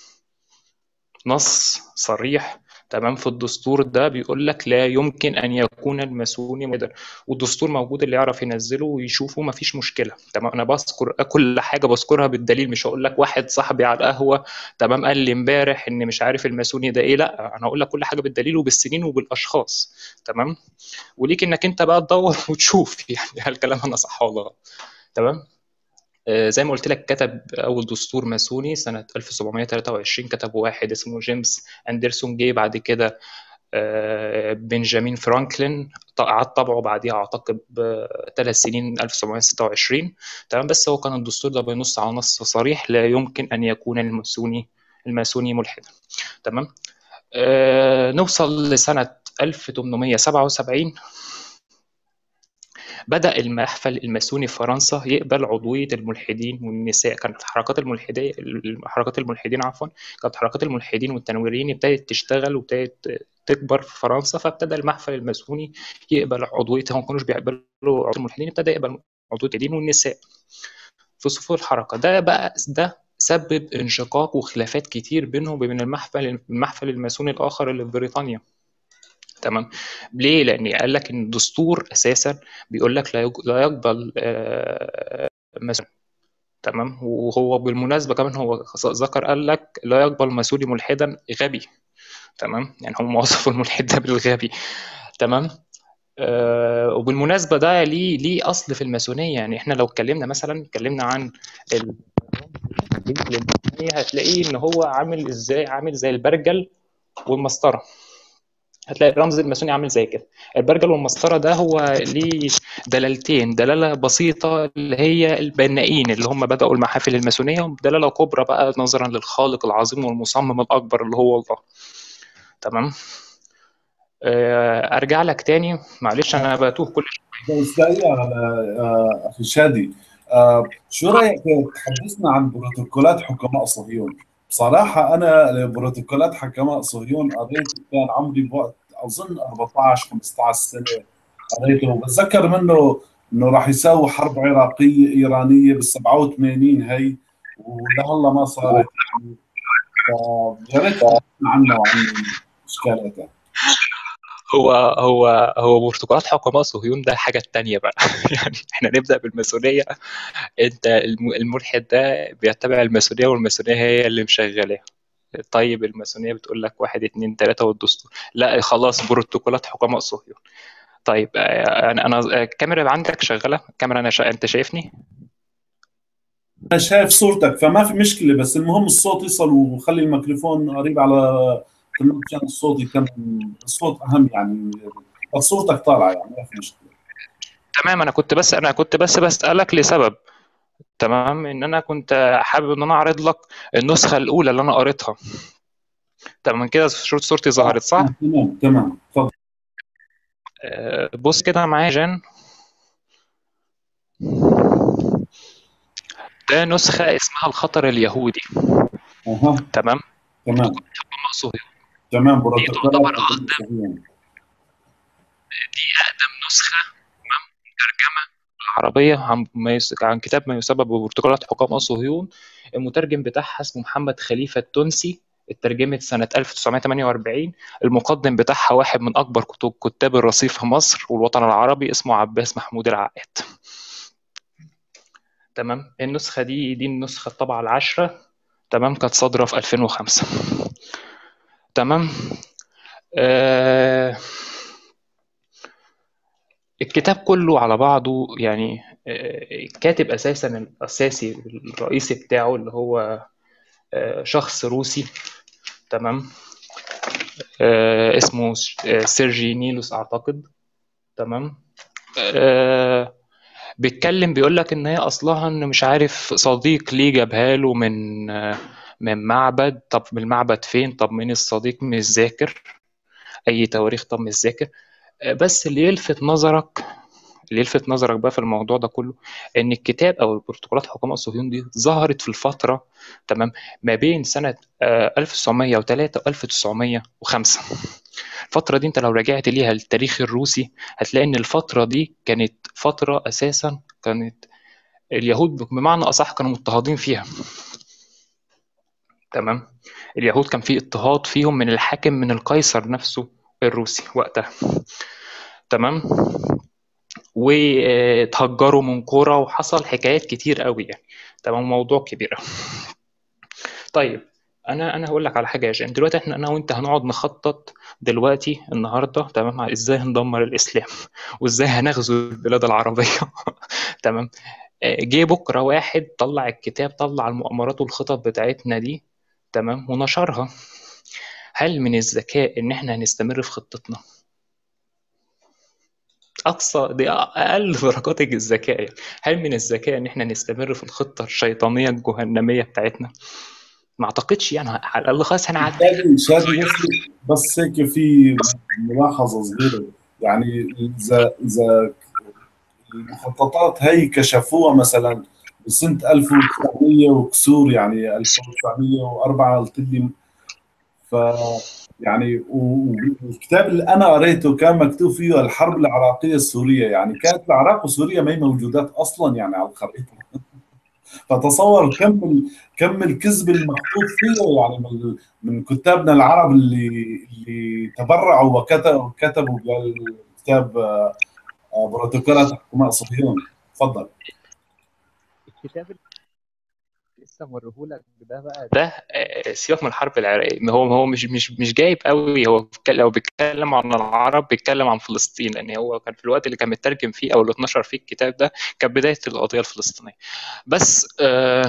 نص صريح تمام في الدستور ده بيقول لك لا يمكن ان يكون الماسوني ملحدا والدستور موجود اللي يعرف ينزله ويشوفه ما فيش مشكله تمام انا بذكر كل حاجه بذكرها بالدليل مش هقول لك واحد صاحبي على القهوه تمام قال لي امبارح ان مش عارف الماسوني ده ايه لا انا هقول لك كل حاجه بالدليل وبالسنين وبالاشخاص تمام وليك انك انت بقى تدور وتشوف يعني هل الكلام انا صح ولا غلط تمام زي ما قلت لك كتب اول دستور ماسوني سنه 1723 كتبه واحد اسمه جيمس اندرسون جه بعد كده بنجامين فرانكلين قعد طبعه بعديها اعتقد بثلاث سنين 1726 تمام بس هو كان الدستور ده بينص على نص صريح لا يمكن ان يكون الماسوني الماسوني ملحدا تمام آه نوصل لسنه 1877 بدأ المحفل الماسوني في فرنسا يقبل عضوية الملحدين والنساء كانت حركات الملحدية حركات الملحدين عفوا كانت حركات الملحدين والتنويريين ابتدت تشتغل وابتدت تكبر في فرنسا فابتدى المحفل الماسوني يقبل عضويتهم ما كانوش بيقبلوا عضوية الملحدين ابتدى يقبل عضوية الدين والنساء في صفوف الحركة ده بقى ده سبب انشقاق وخلافات كتير بينهم وبين المحفل المحفل الماسوني الآخر اللي في بريطانيا تمام ليه لان قال لك ان الدستور اساسا بيقول لك لا لا يقبل آه ماسوني تمام وهو بالمناسبه كمان هو ذكر قال لك لا يقبل ماسوني ملحدا غبي تمام يعني هم وصفوا الملحد ده بالغبي تمام آه وبالمناسبه ده ليه ليه اصل في الماسونيه يعني احنا لو اتكلمنا مثلا اتكلمنا عن ال... هتلاقيه ان هو عامل ازاي عامل زي البرجل والمسطره هتلاقي الرمز الماسوني عامل زي كده البرجل والمسطره ده هو ليه دلالتين دلاله بسيطه اللي هي البنائين اللي هم بداوا المحافل الماسونيه ودلاله كبرى بقى نظرا للخالق العظيم والمصمم الاكبر اللي هو الله تمام ارجع لك تاني معلش انا بتوه كل شويه اخي شادي شو رايك تحدثنا عن بروتوكولات حكماء صهيون بصراحة أنا بروتوكولات حكماء صهيون قريت كان عمري بوقت أظن 14 15 سنة قريته وبتذكر منه إنه راح يساووا حرب عراقية إيرانية بال 87 هي ولهلا ما صارت يا ريت عنه وعن إشكالاتها هو هو هو بروتوكولات حكماء صهيون ده حاجه تانية بقى يعني احنا نبدا بالماسونيه انت الملحد ده بيتبع الماسونيه والماسونيه هي اللي مشغلاه طيب الماسونيه بتقول لك واحد اتنين تلاته والدستور لا خلاص بروتوكولات حكماء صهيون طيب انا انا الكاميرا عندك شغاله الكاميرا انا شا... انت شايفني انا شايف صورتك فما في مشكله بس المهم الصوت يصل وخلي الميكروفون قريب على عشان الصوت يكون الصوت اهم يعني بس صورتك طالعه يعني ما في مشكله تمام انا كنت بس انا كنت بس بسالك لسبب تمام ان انا كنت حابب ان انا اعرض لك النسخه الاولى اللي انا قريتها تمام كده صورتي ظهرت صح؟ تمام تمام اتفضل آه، بص كده معايا جان ده نسخة اسمها الخطر اليهودي اها تمام تمام مقصود تمام دي بروتوكولات تعتبر أقدم دي أقدم نسخة تمام مترجمة العربية عن ما يس... عن كتاب ما يسمى ببروتوكولات حكام صهيون المترجم بتاعها اسمه محمد خليفة التونسي اترجمت سنة 1948 المقدم بتاعها واحد من أكبر كتب كتاب الرصيف في مصر والوطن العربي اسمه عباس محمود العقاد تمام النسخة دي دي النسخة الطبعة العاشرة تمام كانت صادرة في 2005 تمام آه الكتاب كله على بعضه يعني آه، الكاتب اساسا الاساسي الرئيسي بتاعه اللي هو آه، شخص روسي تمام آه، اسمه آه، سيرجي نيلوس اعتقد تمام آه، بيتكلم بيقول لك ان هي اصلها ان مش عارف صديق ليه جابها له من آه، من معبد طب من المعبد فين طب مين الصديق مش ذاكر اي تواريخ طب مش ذاكر آه، بس اللي يلفت نظرك اللي يلفت نظرك بقى في الموضوع ده كله ان الكتاب او البروتوكولات حكومة الصهيون دي ظهرت في الفترة تمام ما بين سنة آه، 1903 و 1905 الفترة دي انت لو رجعت ليها التاريخ الروسي هتلاقي ان الفترة دي كانت فترة اساسا كانت اليهود بمعنى اصح كانوا مضطهدين فيها تمام اليهود كان في اضطهاد فيهم من الحاكم من القيصر نفسه الروسي وقتها تمام واتهجروا من قرى وحصل حكايات كتير قوي يعني تمام موضوع كبير طيب انا انا هقول لك على حاجه يا جان دلوقتي احنا انا وانت هنقعد نخطط دلوقتي النهارده تمام على ازاي هندمر الاسلام وازاي هنغزو البلاد العربيه تمام آه، جه بكره واحد طلع الكتاب طلع المؤامرات والخطط بتاعتنا دي تمام ونشرها هل من الذكاء ان احنا هنستمر في خطتنا اقصى دي اقل درجات الذكاء يعني. هل من الذكاء ان احنا نستمر في الخطه الشيطانيه الجهنميه بتاعتنا ما اعتقدش يعني على الاقل خالص هنعدي شادي شادي بس بس هيك في ملاحظه صغيره يعني اذا اذا المخططات هي كشفوها مثلا بسنه 1900 وكسور يعني 1904 قلت لي ف يعني والكتاب اللي انا قريته كان مكتوب فيه الحرب العراقيه السوريه يعني كانت العراق وسوريا ما هي موجودات اصلا يعني على الخريطه فتصور كم ال... كم الكذب المخطوط فيه يعني من من كتابنا العرب اللي اللي تبرعوا وكتبوا كتبوا بالكتاب آه، آه، بروتوكولات حكماء صهيون تفضل الكتاب اللي لسه موريهولك ده بقى ده آه، سيبك من الحرب العراقيه ما هو هو مش مش مش جايب قوي هو بيتكلم- لو بيتكلم عن العرب بيتكلم عن فلسطين لان هو كان في الوقت اللي كان مترجم فيه او اللي اتنشر فيه الكتاب ده كان بدايه القضيه الفلسطينيه بس آه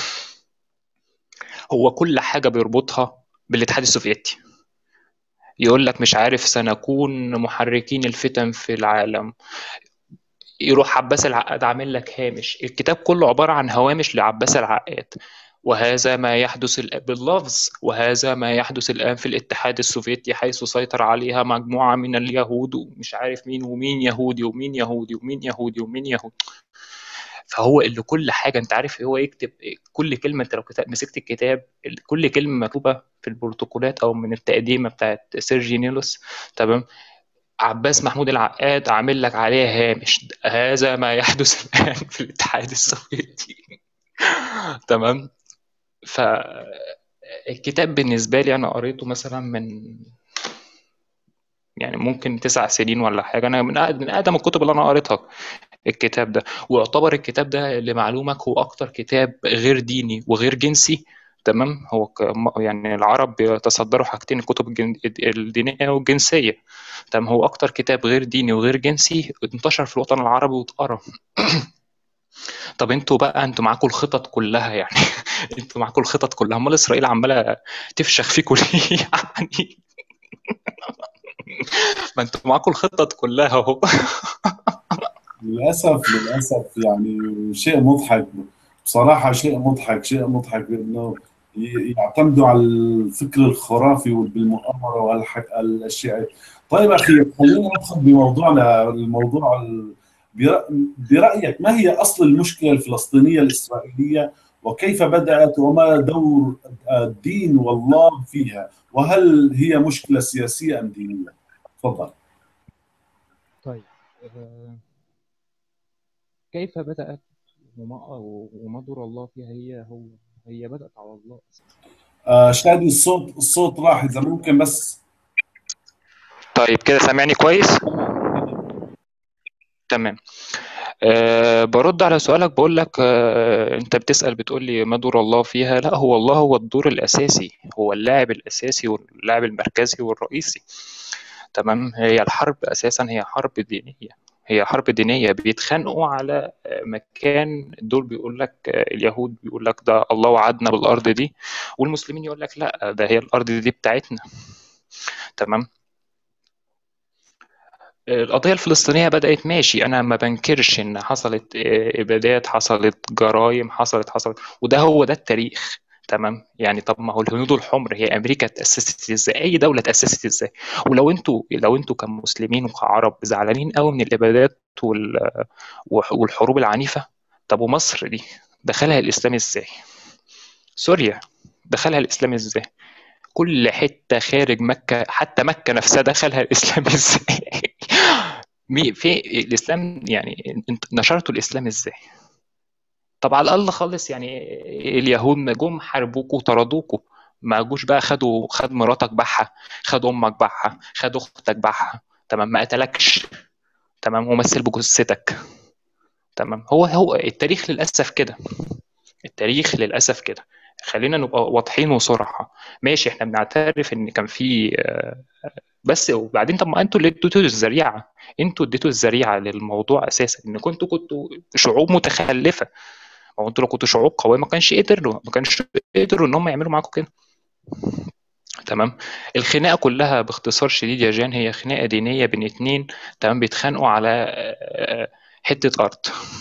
هو كل حاجه بيربطها بالاتحاد السوفيتي يقول لك مش عارف سنكون محركين الفتن في العالم يروح عباس العقاد عامل لك هامش الكتاب كله عبارة عن هوامش لعباس العقاد وهذا ما يحدث الآن باللفظ وهذا ما يحدث الآن في الاتحاد السوفيتي حيث سيطر عليها مجموعة من اليهود ومش عارف مين ومين يهودي ومين يهودي ومين يهودي ومين يهودي فهو اللي كل حاجة انت عارف هو يكتب كل كلمة انت لو كتاب مسكت الكتاب كل كلمة مكتوبة في البروتوكولات او من التقديمة بتاعت سيرجي نيلوس تمام عباس محمود العقاد عامل لك عليها هامش هذا ما يحدث الآن في الاتحاد السوفيتي تمام فالكتاب بالنسبة لي أنا قريته مثلا من يعني ممكن تسع سنين ولا حاجة أنا من أقدم من أقدم الكتب اللي أنا قريتها الكتاب ده ويعتبر الكتاب ده لمعلومك هو أكتر كتاب غير ديني وغير جنسي تمام هو ك- يعني العرب بيتصدروا حاجتين الكتب الجن- الدينية والجنسية تمام هو أكتر كتاب غير ديني وغير جنسي انتشر في الوطن العربي واتقرا طب انتوا بقى انتوا معاكم الخطط كلها يعني انتوا معاكم الخطط كلها امال اسرائيل عماله تفشخ فيكم ليه يعني ما انتوا معاكم الخطط كلها اهو للاسف للاسف يعني شيء مضحك بصراحه شيء مضحك شيء مضحك انه يعتمدوا على الفكر الخرافي بالمؤامره والاشياء طيب اخي خلينا ندخل بموضوعنا الموضوع برايك ما هي اصل المشكله الفلسطينيه الاسرائيليه وكيف بدات وما دور الدين والله فيها وهل هي مشكله سياسيه ام دينيه؟ تفضل. طيب كيف بدات وما دور الله فيها هي هو هي بدات على الله آه شادي الصوت الصوت راح اذا ممكن بس طيب كده سامعني كويس تمام أه برد على سؤالك بقول لك أه انت بتسال بتقول لي ما دور الله فيها لا هو الله هو الدور الاساسي هو اللاعب الاساسي واللاعب المركزي والرئيسي تمام هي الحرب اساسا هي حرب دينيه هي حرب دينيه بيتخانقوا على مكان دول بيقول لك اليهود بيقول لك ده الله وعدنا بالارض دي والمسلمين يقول لك لا ده هي الارض دي بتاعتنا تمام القضية الفلسطينية بدأت ماشي أنا ما بنكرش إن حصلت إبادات حصلت جرائم حصلت حصلت وده هو ده التاريخ تمام يعني طب ما هو الهنود الحمر هي امريكا تاسست ازاي اي دوله تاسست ازاي ولو انتوا لو انتوا كمسلمين وكعرب زعلانين قوي من الابادات وال... والحروب العنيفه طب ومصر دي دخلها الاسلام ازاي سوريا دخلها الاسلام ازاي كل حته خارج مكه حتى مكه نفسها دخلها الاسلام ازاي في الاسلام يعني نشرتوا الاسلام ازاي طب على الاقل خالص يعني اليهود جم حاربوكوا وطردوكوا ما جوش بقى خدوا خد مراتك باعها خد امك باعها خد اختك باعها تمام ما قتلكش تمام ومثل بجثتك تمام هو هو التاريخ للاسف كده التاريخ للاسف كده خلينا نبقى واضحين وصراحه ماشي احنا بنعترف ان كان في بس وبعدين طب ما انتوا اللي اديتوا الذريعه انتوا اديتوا الذريعه للموضوع اساسا ان كنتوا كنتوا شعوب متخلفه هو انتوا لو كنتوا شعوب قويه ما كانش قدروا ما كانش قدروا ان هم يعملوا معاكم كده تمام الخناقه كلها باختصار شديد يا جان هي خناقه دينيه بين اتنين تمام بيتخانقوا على حته ارض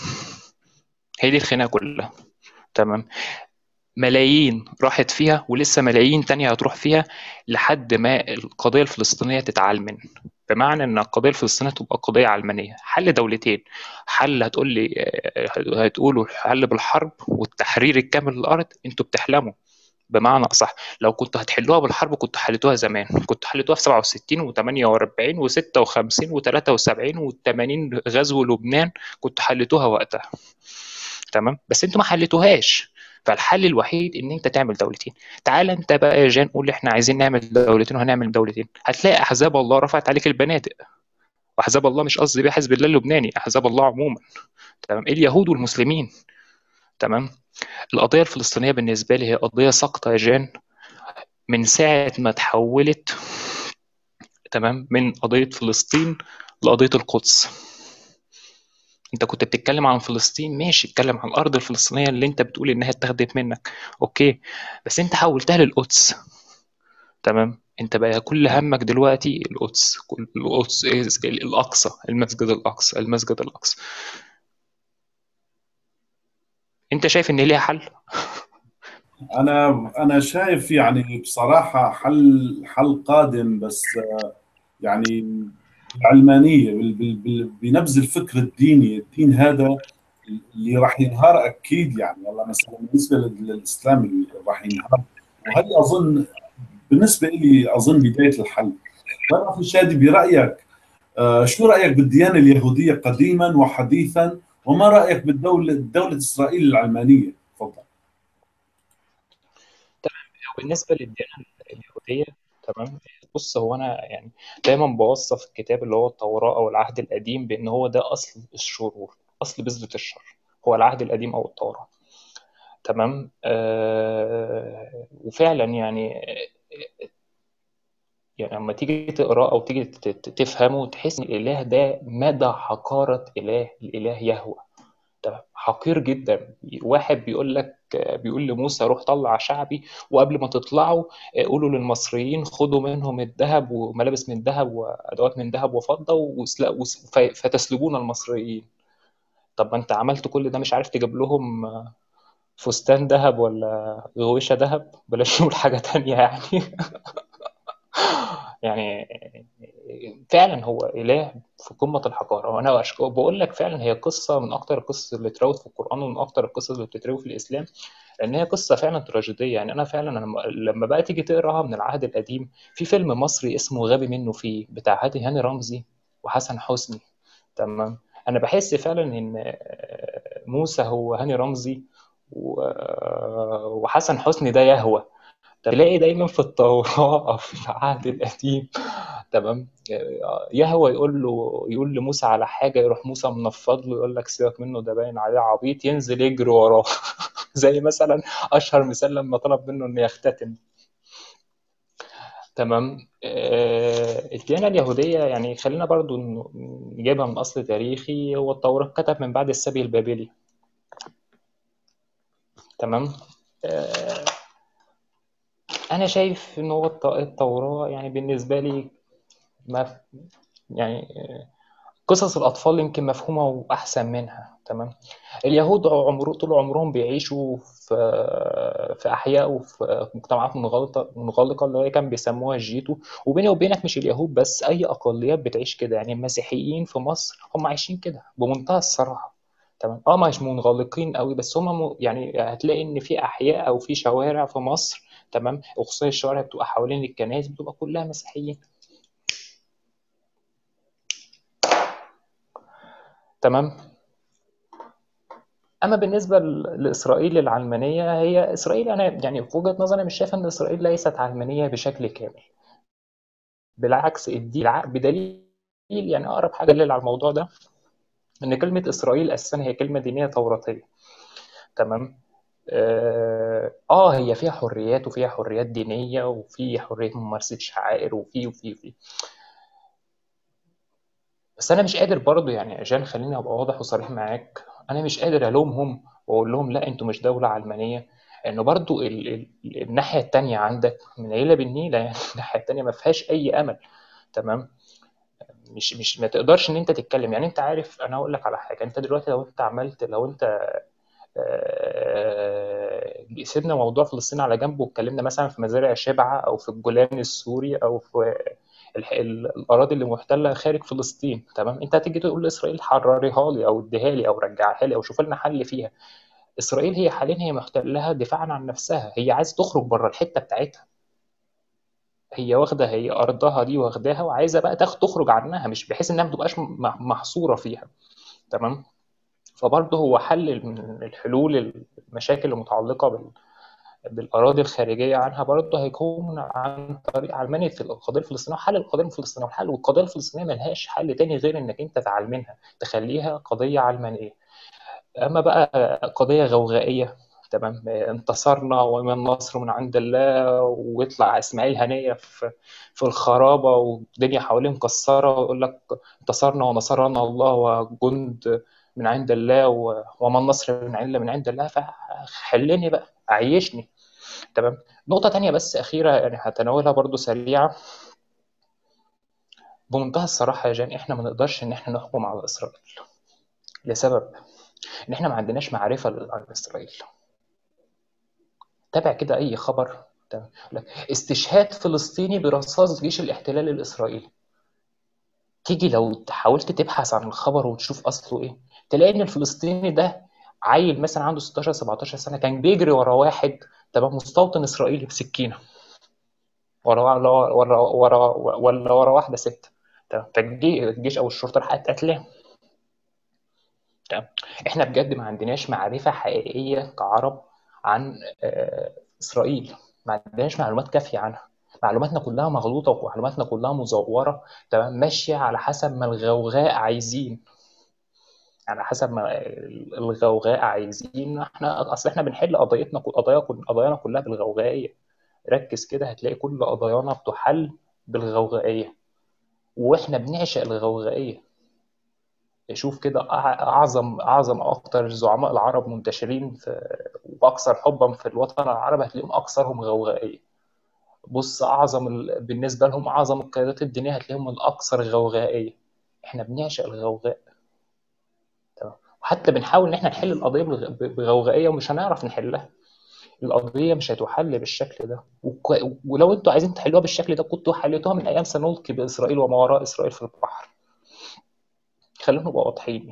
هي دي الخناقه كلها تمام ملايين راحت فيها ولسه ملايين تانية هتروح فيها لحد ما القضية الفلسطينية تتعلمن بمعنى ان القضية الفلسطينية تبقى قضية علمانية حل دولتين حل هتقول لي هتقولوا حل بالحرب والتحرير الكامل للأرض انتوا بتحلموا بمعنى اصح لو كنتوا هتحلوها بالحرب كنتوا حلتوها زمان كنتوا حلتوها في 67 و48 و56 و73 و80 غزو لبنان كنتوا حلتوها وقتها تمام بس انتوا ما حلتوهاش فالحل الوحيد ان انت تعمل دولتين تعال انت بقى يا جان قول احنا عايزين نعمل دولتين وهنعمل دولتين هتلاقي احزاب الله رفعت عليك البنادق واحزاب الله مش قصدي بيها حزب الله اللبناني احزاب الله عموما تمام اليهود والمسلمين تمام القضيه الفلسطينيه بالنسبه لي هي قضيه ساقطه يا جان من ساعه ما تحولت تمام من قضيه فلسطين لقضيه القدس انت كنت بتتكلم عن فلسطين ماشي اتكلم عن الارض الفلسطينيه اللي انت بتقول انها اتاخدت منك اوكي بس انت حولتها للقدس تمام انت بقى كل همك دلوقتي القدس القدس الاقصى المسجد الاقصى المسجد الاقصى انت شايف ان ليها حل انا انا شايف يعني بصراحه حل حل قادم بس يعني العلمانيه بنبذ الفكر الديني الدين هذا اللي راح ينهار اكيد يعني والله مثلا بالنسبه للاسلام اللي راح ينهار وهي اظن بالنسبه لي اظن بدايه الحل طيب اخي شادي برايك آه شو رايك بالديانه اليهوديه قديما وحديثا وما رايك بالدوله دوله اسرائيل العلمانيه تفضل تمام بالنسبه للديانه اليهوديه تمام بص هو انا يعني دايما بوصف الكتاب اللي هو التوراه او العهد القديم بان هو ده اصل الشرور اصل بذره الشر هو العهد القديم او التوراه تمام آه وفعلا يعني يعني لما تيجي تقراه او تيجي تفهمه تحس ان الاله ده مدى حقاره اله الاله يهوه حقير جدا واحد بيقول لك بيقول لموسى روح طلع شعبي وقبل ما تطلعوا قولوا للمصريين خدوا منهم الذهب وملابس من ذهب وادوات من ذهب وفضه فتسلبون المصريين طب ما انت عملت كل ده مش عارف تجيب لهم فستان ذهب ولا غويشه ذهب بلاش نقول حاجه تانية يعني يعني فعلا هو اله في قمه الحقاره وانا بقول لك فعلا هي قصه من اكتر القصص اللي اتراوت في القران ومن اكتر القصص اللي بتتراوي في الاسلام لان هي قصه فعلا تراجيديه يعني انا فعلا أنا لما بقى تيجي تقراها من العهد القديم في فيلم مصري اسمه غبي منه فيه بتاع هادي هاني رمزي وحسن حسني تمام انا بحس فعلا ان موسى هو هاني رمزي وحسن حسني ده يهوى تلاقي دايما في التوراة أو في العهد القديم تمام يهوى يقول له يقول لموسى على حاجة يروح موسى منفض له يقول لك سيبك منه ده باين عليه عبيط ينزل يجري وراه زي مثلا أشهر مثال لما طلب منه إنه يختتم تمام الديانة اليهودية يعني خلينا برضو نجيبها من أصل تاريخي هو التوراة كتب من بعد السبي البابلي تمام انا شايف ان هو التوراه يعني بالنسبه لي ما يعني قصص الاطفال يمكن مفهومه واحسن منها تمام اليهود عمر طول عمرهم بيعيشوا في في احياء وفي مجتمعات منغلقه منغلقه اللي هي كان بيسموها الجيتو وبيني وبينك مش اليهود بس اي اقليات بتعيش كده يعني المسيحيين في مصر هم عايشين كده بمنتهى الصراحه تمام اه مش منغلقين قوي بس هم يعني هتلاقي ان في احياء او في شوارع في مصر تمام وخصوصا الشوارع بتبقى حوالين الكنائس بتبقى كلها مسيحيين تمام اما بالنسبه لاسرائيل العلمانيه هي اسرائيل انا يعني في وجهه نظري مش شايف ان اسرائيل ليست علمانيه بشكل كامل بالعكس الدين بدليل يعني اقرب حاجه دليل على الموضوع ده ان كلمه اسرائيل اساسا هي كلمه دينيه توراتيه تمام اه هي فيها حريات وفيها حريات دينيه وفي حريه ممارسه شعائر وفي وفي وفي بس انا مش قادر برضو يعني عشان خليني ابقى واضح وصريح معاك انا مش قادر الومهم واقول لهم لا انتوا مش دوله علمانيه انه برضو ال ال الناحيه الثانيه عندك من عيله بالنيله يعني الناحيه الثانيه ما فيهاش اي امل تمام مش مش ما تقدرش ان انت تتكلم يعني انت عارف انا هقول لك على حاجه انت دلوقتي لو انت عملت لو انت سيبنا موضوع فلسطين على جنب واتكلمنا مثلا في مزارع شبعة أو في الجولان السوري أو في الأراضي اللي محتلة خارج فلسطين تمام أنت هتيجي تقول لإسرائيل حرريها لي أو اديها لي أو رجعها لي أو شوف لنا حل فيها إسرائيل هي حاليا هي محتلها دفاعا عن نفسها هي عايزة تخرج بره الحتة بتاعتها هي واخدة هي أرضها دي واخداها وعايزة بقى تخرج عنها مش بحيث إنها ما تبقاش محصورة فيها تمام فبرضه هو حل من الحلول المشاكل المتعلقة بال بالأراضي الخارجية عنها برضه هيكون عن طريق علمانية القضية الفلسطينية وحل القضية الفلسطينية والحل والقضية الفلسطينية ملهاش حل تاني غير إنك أنت تعلمنها تخليها قضية علمانية أما بقى قضية غوغائية تمام انتصرنا وما النصر من عند الله ويطلع اسماعيل هنيه في في الخرابه والدنيا حواليه مكسره ويقول لك انتصرنا ونصرنا الله وجند من عند الله وما النصر من عند من عند الله فحلني بقى عيشني تمام نقطة تانية بس أخيرة يعني هتناولها برضو سريعة بمنتهى الصراحة يا جان إحنا ما نقدرش إن إحنا نحكم على إسرائيل لسبب إن إحنا ما عندناش معرفة عن إسرائيل تابع كده أي خبر تمام استشهاد فلسطيني برصاص جيش الاحتلال الإسرائيلي تيجي لو حاولت تبحث عن الخبر وتشوف أصله إيه تلاقي ان الفلسطيني ده عيل مثلا عنده 16 17 سنه كان بيجري ورا واحد تمام مستوطن اسرائيلي بسكينه ورا ورا ورا ورا ولا ورا واحده ست تمام فالجيش او الشرطه راحت قتلاه تمام احنا بجد ما عندناش معرفه حقيقيه كعرب عن اسرائيل ما عندناش معلومات كافيه عنها معلوماتنا كلها مغلوطه ومعلوماتنا كلها مزوره تمام ماشيه على حسب ما الغوغاء عايزين على حسب ما الغوغاء عايزين احنا اصل احنا بنحل قضيتنا قضايا قضايانا كلها بالغوغائيه ركز كده هتلاقي كل قضايانا بتحل بالغوغائيه واحنا بنعشق الغوغائيه شوف كده اعظم اعظم اكتر زعماء العرب منتشرين في واكثر حبا في الوطن العربي هتلاقيهم اكثرهم غوغائيه بص اعظم ال... بالنسبه لهم اعظم القيادات الدينيه هتلاقيهم الاكثر غوغائيه احنا بنعشق الغوغاء تمام وحتى بنحاول ان احنا نحل القضيه بغوغائيه ومش هنعرف نحلها القضيه مش هتحل بالشكل ده وك... ولو انتوا عايزين تحلوها بالشكل ده كنتوا حليتوها من ايام سنلقي باسرائيل وما وراء اسرائيل في البحر خلينا نبقى واضحين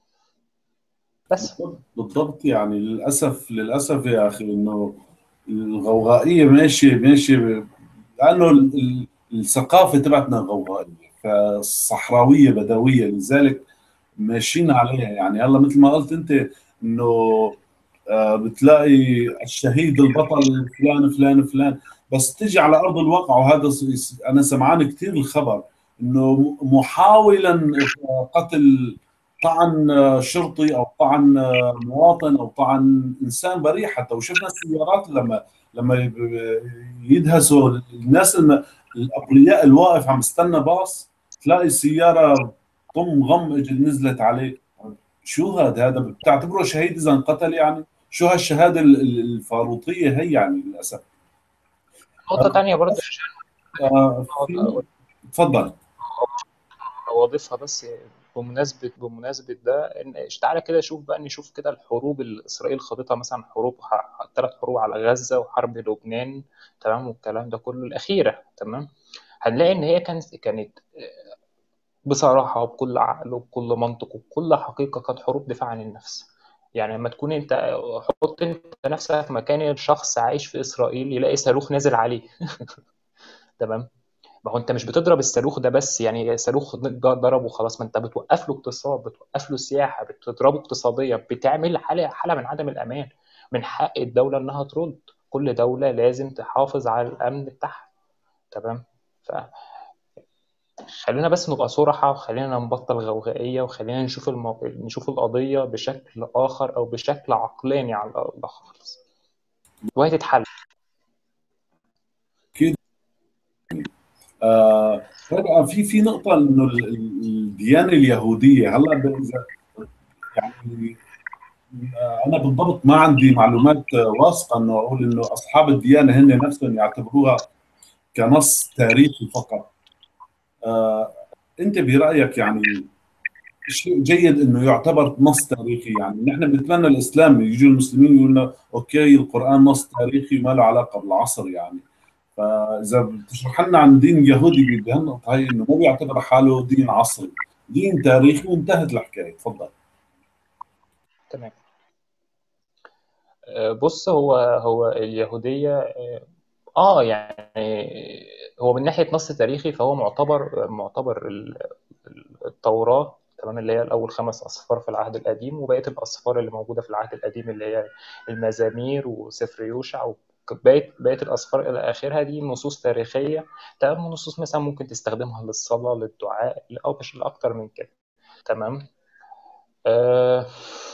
بس بالضبط يعني للاسف للاسف يا اخي انه الغوغائيه ماشيه ماشيه لانه الثقافه تبعتنا غوغائيه فصحراويه بدويه لذلك ماشيين عليها يعني هلا مثل ما قلت انت انه آه، بتلاقي الشهيد البطل فلان فلان فلان بس تجي على ارض الواقع وهذا انا سمعان كثير الخبر انه محاولا قتل طعن شرطي او طعن مواطن او طعن انسان بريء حتى وشفنا السيارات لما لما يدهسوا الناس الابرياء الواقف عم يستنى باص تلاقي السياره طم غم اجت نزلت عليه شو هذا هذا بتعتبره شهيد اذا انقتل يعني شو هالشهاده الفاروطيه هي يعني للاسف نقطه ثانيه برضه آه تفضل اضيفها بس بمناسبه بمناسبه ده ان تعالى كده شوف بقى نشوف كده الحروب اللي اسرائيل خاضتها مثلا حروب ثلاث حروب على غزه وحرب لبنان تمام والكلام ده كله الاخيره تمام هنلاقي ان هي كانت كانت بصراحه وبكل عقل وبكل منطق وبكل حقيقه كانت حروب دفاع عن النفس يعني لما تكون انت حط انت نفسك مكان الشخص عايش في اسرائيل يلاقي صاروخ نازل عليه تمام ما هو انت مش بتضرب الصاروخ ده بس يعني صاروخ ضرب وخلاص ما انت بتوقف له اقتصاد بتوقف له سياحه بتضربه اقتصاديا بتعمل حاله حاله من عدم الامان من حق الدوله انها ترد كل دوله لازم تحافظ على الامن بتاعها تمام ف خلينا بس نبقى صراحة وخلينا نبطل غوغائية وخلينا نشوف المو... نشوف القضية بشكل آخر أو بشكل عقلاني على الأقل خالص وهتتحل آه في في نقطه انه الديانه اليهوديه هلا يعني آه، انا بالضبط ما عندي معلومات واثقه انه اقول انه اصحاب الديانه هن نفسهم يعتبروها كنص تاريخي فقط آه انت برايك يعني شيء جيد انه يعتبر نص تاريخي يعني نحن بنتمنى الاسلام يجوا المسلمين يقولوا اوكي القران نص تاريخي ما له علاقه بالعصر يعني فاذا بتشرح لنا عن دين يهودي بهالنقطه هي انه ما بيعتبر حاله دين عصري دين تاريخي وانتهت الحكايه تفضل تمام آه، بص هو هو اليهوديه اه, آه، يعني هو من ناحيه نص تاريخي فهو معتبر معتبر التوراه تمام اللي هي الاول خمس اصفار في العهد القديم وبقيه الاصفار اللي موجوده في العهد القديم اللي هي المزامير وسفر يوشع بقيه بقيه الاصفار الى اخرها دي نصوص تاريخيه تمام نصوص مثلا ممكن تستخدمها للصلاه للدعاء او مش لاكتر من كده تمام آه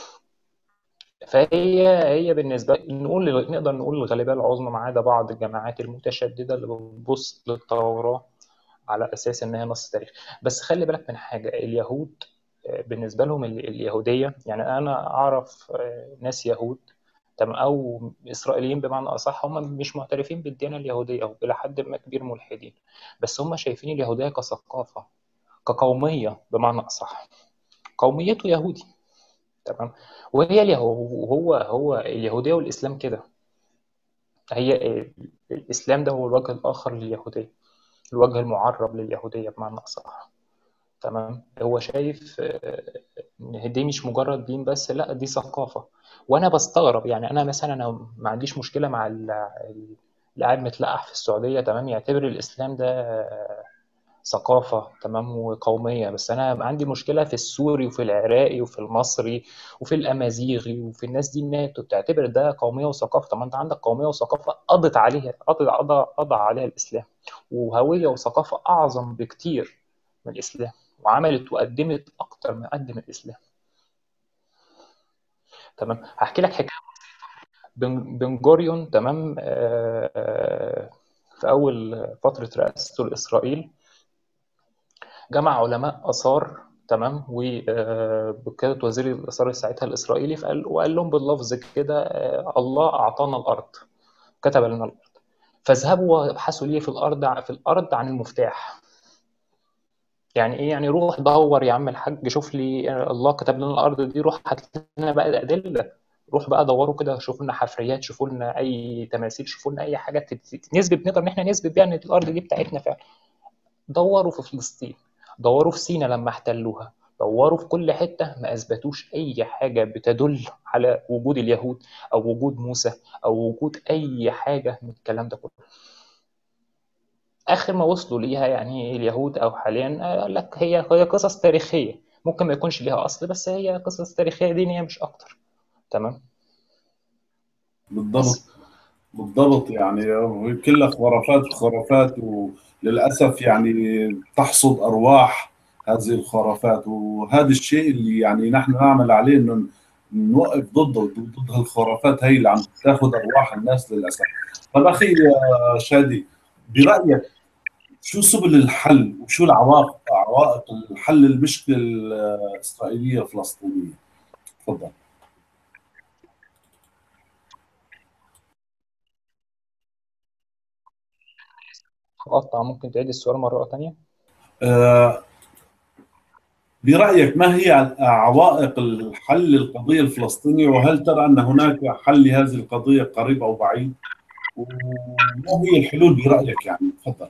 فهي هي بالنسبه نقول نقدر نقول الغالبيه العظمى ما عدا بعض الجماعات المتشدده اللي بتبص للتوراه على اساس ان هي نص تاريخي بس خلي بالك من حاجه اليهود آه، بالنسبه لهم اليهوديه يعني انا اعرف آه، ناس يهود تمام او اسرائيليين بمعنى اصح هم مش معترفين بالديانه اليهوديه او الى حد ما كبير ملحدين بس هم شايفين اليهوديه كثقافه كقوميه بمعنى اصح قوميته يهودي تمام وهي اليهو هو هو اليهوديه والاسلام كده هي الاسلام ده هو الوجه الاخر لليهوديه الوجه المعرب لليهوديه بمعنى اصح تمام هو شايف ان دي مش مجرد دين بس لا دي ثقافه وانا بستغرب يعني انا مثلا انا ما عنديش مشكله مع اللي قاعد متلقح في السعوديه تمام يعتبر الاسلام ده ثقافه تمام وقوميه بس انا عندي مشكله في السوري وفي العراقي وفي المصري وفي الامازيغي وفي الناس دي انها بتعتبر ده قوميه وثقافه طب ما انت عندك قوميه وثقافه قضت عليها قضى قضى قضى عليها الاسلام وهويه وثقافه اعظم بكتير من الاسلام وعملت وقدمت اكتر ما قدم الاسلام تمام هحكي لك حكايه بن جوريون تمام آه، في اول فتره رئاسته لاسرائيل جمع علماء اثار تمام وبقياده وزير الاثار ساعتها الاسرائيلي فقال وقال لهم باللفظ كده الله اعطانا الارض كتب لنا الارض فاذهبوا وابحثوا لي في الارض في الارض عن المفتاح يعني ايه يعني روح دور يا عم الحاج شوف لي الله كتب لنا الارض دي روح هات لنا بقى الادله روح بقى دوروا كده شوفوا لنا حفريات شوفوا لنا اي تماثيل شوفوا لنا اي حاجه نثبت نقدر ان احنا نثبت بيها ان الارض دي بتاعتنا فعلا دوروا في فلسطين دوروا في سينا لما احتلوها دوروا في كل حته ما اثبتوش اي حاجه بتدل على وجود اليهود او وجود موسى او وجود اي حاجه من الكلام ده كله اخر ما وصلوا ليها يعني اليهود او حاليا قال لك هي هي قصص تاريخيه ممكن ما يكونش ليها اصل بس هي قصص تاريخيه دينيه مش اكتر تمام بالضبط بالضبط يعني كلها خرافات خرافات وللاسف يعني تحصد ارواح هذه الخرافات وهذا الشيء اللي يعني نحن نعمل عليه انه نوقف ضده ضد هالخرافات هي اللي عم تاخذ ارواح الناس للاسف. طيب اخي يا شادي برايك شو سبل الحل وشو العوائق عوائق الحل المشكله الاسرائيليه الفلسطينيه؟ تفضل. قطع ممكن تعيد السؤال مرة ثانية؟ أه برأيك ما هي عوائق الحل القضية الفلسطينية وهل ترى أن هناك حل لهذه القضية قريب أو بعيد؟ وما هي الحلول برأيك يعني؟ تفضل.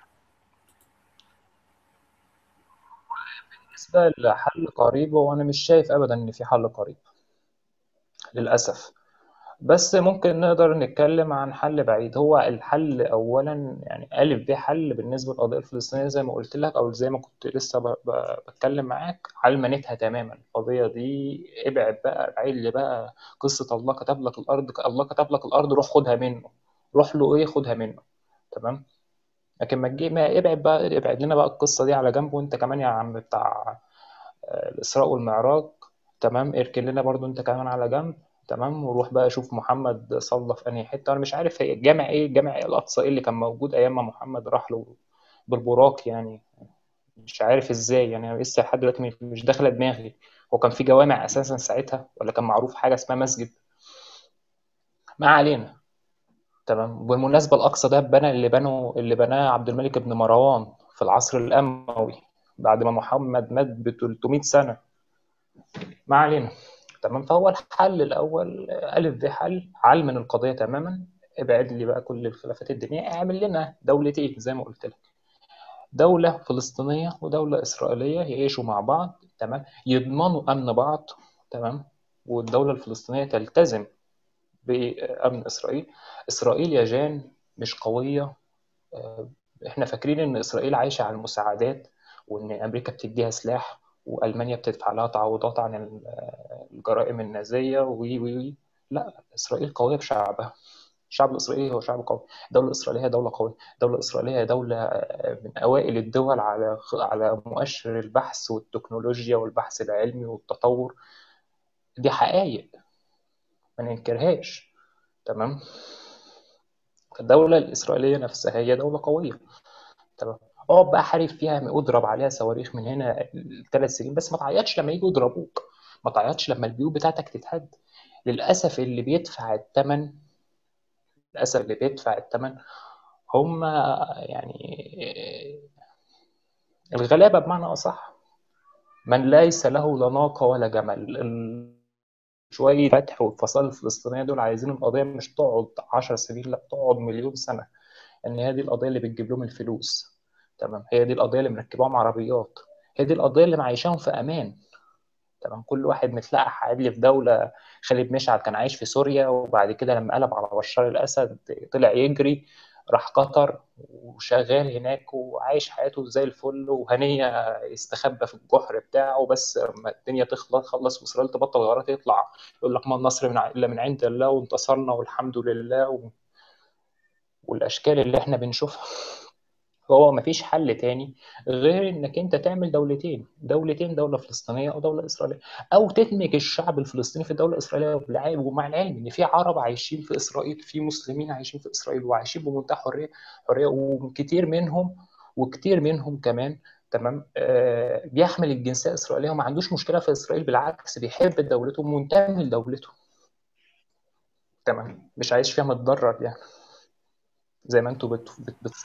بالنسبة لحل قريب وأنا مش شايف أبدا إن في حل قريب للأسف بس ممكن نقدر نتكلم عن حل بعيد هو الحل اولا يعني الف ب حل بالنسبه للقضيه الفلسطينيه زي ما قلت لك او زي ما كنت لسه بتكلم معاك علمنتها تماما القضيه دي ابعد بقى بعيد لي بقى قصه الله كتب لك الارض الله كتب لك الارض روح خدها منه روح له ايه خدها منه تمام لكن ما تجي ما ابعد بقى ابعد لنا بقى القصه دي على جنب وانت كمان يا عم بتاع الاسراء والمعراج تمام اركن لنا برضو انت كمان على جنب تمام وروح بقى اشوف محمد صلى في انهي حته انا مش عارف هي الجامع ايه الجامع الاقصى ايه اللي كان موجود ايام ما محمد راح له بالبراق يعني مش عارف ازاي يعني لسه لحد دلوقتي مش داخله دماغي هو كان في جوامع اساسا ساعتها ولا كان معروف حاجه اسمها مسجد ما علينا تمام بالمناسبه الاقصى ده بنى اللي بنوا اللي بناه عبد الملك بن مروان في العصر الاموي بعد ما محمد مات ب 300 سنه ما علينا تمام فهو الحل الاول الف ب حل علم القضيه تماما ابعد لي بقى كل الخلافات الدينيه اعمل لنا دولتين زي ما قلت لك دوله فلسطينيه ودوله اسرائيليه يعيشوا مع بعض تمام يضمنوا امن بعض تمام والدوله الفلسطينيه تلتزم بامن اسرائيل اسرائيل يا جان مش قويه احنا فاكرين ان اسرائيل عايشه على المساعدات وان امريكا بتديها سلاح والمانيا بتدفع لها تعويضات عن الجرائم النازيه وي وي وي لا اسرائيل قويه بشعبها الشعب الاسرائيلي هو شعب قوي الدوله الاسرائيليه هي دوله قويه الدوله الاسرائيليه هي دوله من اوائل الدول على على مؤشر البحث والتكنولوجيا والبحث العلمي والتطور دي حقائق ما ننكرهاش تمام الدوله الاسرائيليه نفسها هي دوله قويه تمام اقعد بقى حارب فيها اضرب عليها صواريخ من هنا ثلاث سنين بس ما تعيطش لما يجوا يضربوك ما تعيطش لما البيوت بتاعتك تتهد للاسف اللي بيدفع الثمن للاسف اللي بيدفع الثمن هم يعني الغلابه بمعنى اصح من ليس له لا ناقه ولا جمل شويه فتح والفصائل الفلسطينيه دول عايزين القضيه مش تقعد 10 سنين لا تقعد مليون سنه ان هي دي القضيه اللي بتجيب لهم الفلوس تمام هي دي القضيه اللي مركباهم عربيات هي دي القضيه اللي معيشاهم في امان تمام كل واحد متلقح قاعد لي في دوله خالد مشعل كان عايش في سوريا وبعد كده لما قلب على بشار الاسد طلع يجري راح قطر وشغال هناك وعايش حياته زي الفل وهنيه يستخبى في الجحر بتاعه بس لما الدنيا تخلص خلص واسرائيل تبطل غارات يطلع يقول لك ما النصر من الا من عند الله وانتصرنا والحمد لله و... والاشكال اللي احنا بنشوفها هو مفيش حل تاني غير انك انت تعمل دولتين دولتين دوله فلسطينيه او دوله اسرائيليه او تدمج الشعب الفلسطيني في الدوله الاسرائيليه ومع العلم ان في عرب عايشين في اسرائيل في مسلمين عايشين في اسرائيل وعايشين بمنتهى حريه حريه وكتير منهم وكتير منهم كمان تمام آه بيحمل الجنسيه الاسرائيليه وما عندوش مشكله في اسرائيل بالعكس بيحب دولته ومنتمي لدولته تمام مش عايش فيها متضرر يعني زي ما انتوا بت بت بت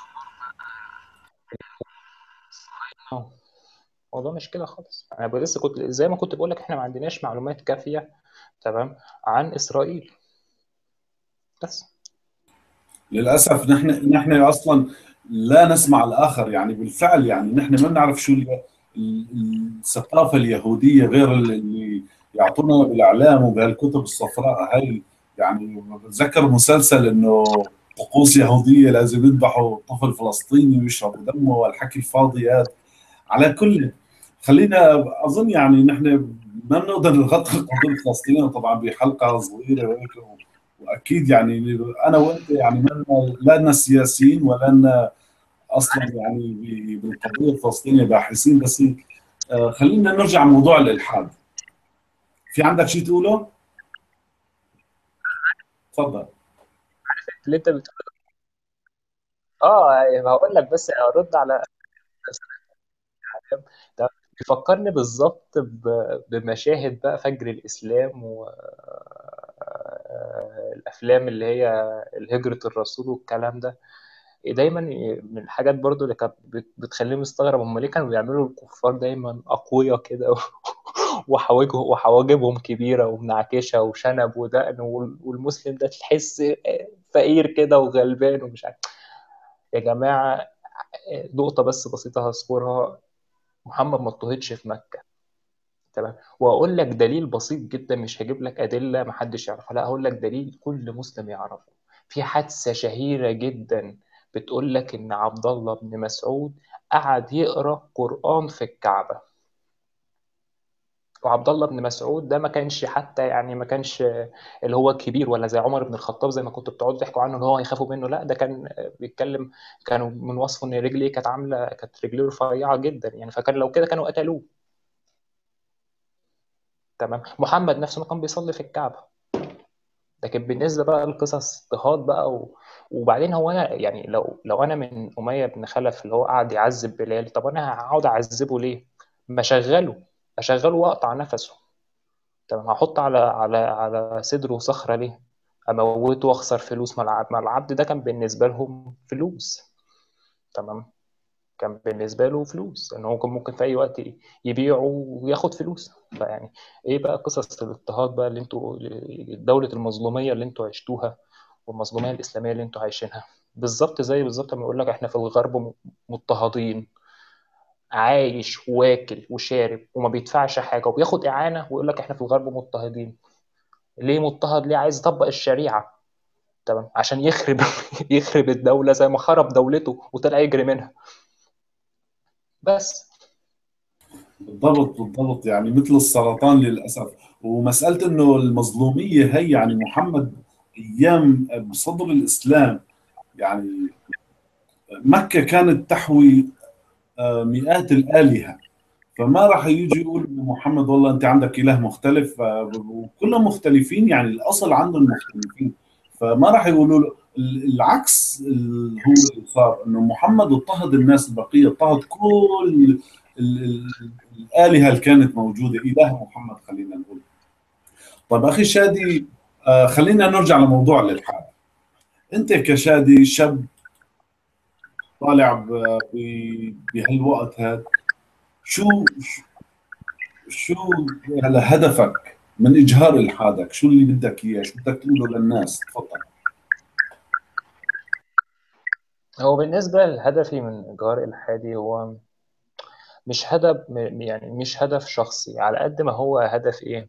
الموضوع مش كده خالص انا لسه كنت زي ما كنت بقول لك احنا ما عندناش معلومات كافيه تمام عن اسرائيل بس للاسف نحن نحن اصلا لا نسمع الاخر يعني بالفعل يعني نحن ما نعرف شو الثقافه اليهوديه غير اللي يعطونا بالاعلام وبهالكتب الصفراء هاي يعني بتذكر مسلسل انه طقوس يهوديه لازم يذبحوا طفل فلسطيني ويشربوا دمه والحكي الفاضي هذا على كل خلينا اظن يعني نحن ما بنقدر نغطي القضيه الفلسطينيه طبعا بحلقه صغيره وهيك واكيد يعني انا وانت يعني ما لنا سياسيين ولا لنا اصلا يعني بالقضيه الفلسطينيه باحثين بس آه، خلينا نرجع لموضوع الالحاد في عندك شيء تقوله؟ تفضل اللي انت بتقوله اه هقول لك بس ارد على ده بيفكرني بالظبط بمشاهد بقى فجر الاسلام والافلام اللي هي هجره الرسول والكلام ده دايما من الحاجات برضو اللي كانت بتخليني مستغرب هم ليه كانوا بيعملوا الكفار دايما اقوياء كده وحواجبهم كبيره ومنعكشه وشنب ودقن والمسلم ده تحس فقير كده وغلبان ومش عارف يا جماعه نقطه بس بسيطه هذكرها محمد ما اضطهدش في مكه تمام واقول لك دليل بسيط جدا مش هجيب لك ادله ما حدش يعرفها لا هقول لك دليل كل مسلم يعرفه في حادثه شهيره جدا بتقول لك ان عبد الله بن مسعود قعد يقرا قران في الكعبه وعبد الله بن مسعود ده ما كانش حتى يعني ما كانش اللي هو كبير ولا زي عمر بن الخطاب زي ما كنتوا بتقعدوا تحكوا عنه ان هو هيخافوا منه لا ده كان بيتكلم كانوا من وصفه ان رجليه كانت عامله كانت رجليه رفيعه جدا يعني فكان لو كده كانوا قتلوه تمام محمد نفسه ما كان بيصلي في الكعبه لكن بالنسبه بقى لقصص اضطهاد بقى و... وبعدين هو انا يعني لو لو انا من اميه بن خلف اللي هو قاعد يعذب بلال طب انا هقعد اعذبه ليه؟ ما شغله اشغله واقطع نفسه تمام هحط على على على صدره صخره ليه؟ اموته واخسر فلوس ما العبد ده كان بالنسبه لهم فلوس تمام كان بالنسبه له فلوس ان هو كان ممكن في اي وقت يبيعه وياخد فلوس فيعني ايه بقى قصص الاضطهاد بقى اللي انتوا دوله المظلوميه اللي انتوا عشتوها والمظلوميه الاسلاميه اللي انتوا عايشينها بالظبط زي بالظبط لما يقول لك احنا في الغرب مضطهدين عايش واكل وشارب وما بيدفعش حاجه وبياخد اعانه ويقول لك احنا في الغرب مضطهدين ليه مضطهد ليه عايز يطبق الشريعه تمام عشان يخرب يخرب الدوله زي ما خرب دولته وطلع يجري منها بس بالضبط بالضبط يعني مثل السرطان للاسف ومساله انه المظلوميه هي يعني محمد ايام بصدر الاسلام يعني مكه كانت تحوي آه، مئات الالهه فما راح يجي يقول محمد والله انت عندك اله مختلف آه، وكلهم مختلفين يعني الاصل عندهم مختلفين فما راح يقولوا له العكس هو اللي صار انه محمد اضطهد الناس البقيه اضطهد كل الالهه اللي كانت موجوده اله محمد خلينا نقول طيب اخي شادي آه، خلينا نرجع لموضوع الالحاد انت كشادي شاب طالع بهالوقت هذا شو شو هدفك من اجهار الحادك شو اللي بدك اياه شو بدك تقوله للناس تفضل هو بالنسبة لهدفي من إيجار الحادي هو مش هدف يعني مش هدف شخصي على قد ما هو هدف إيه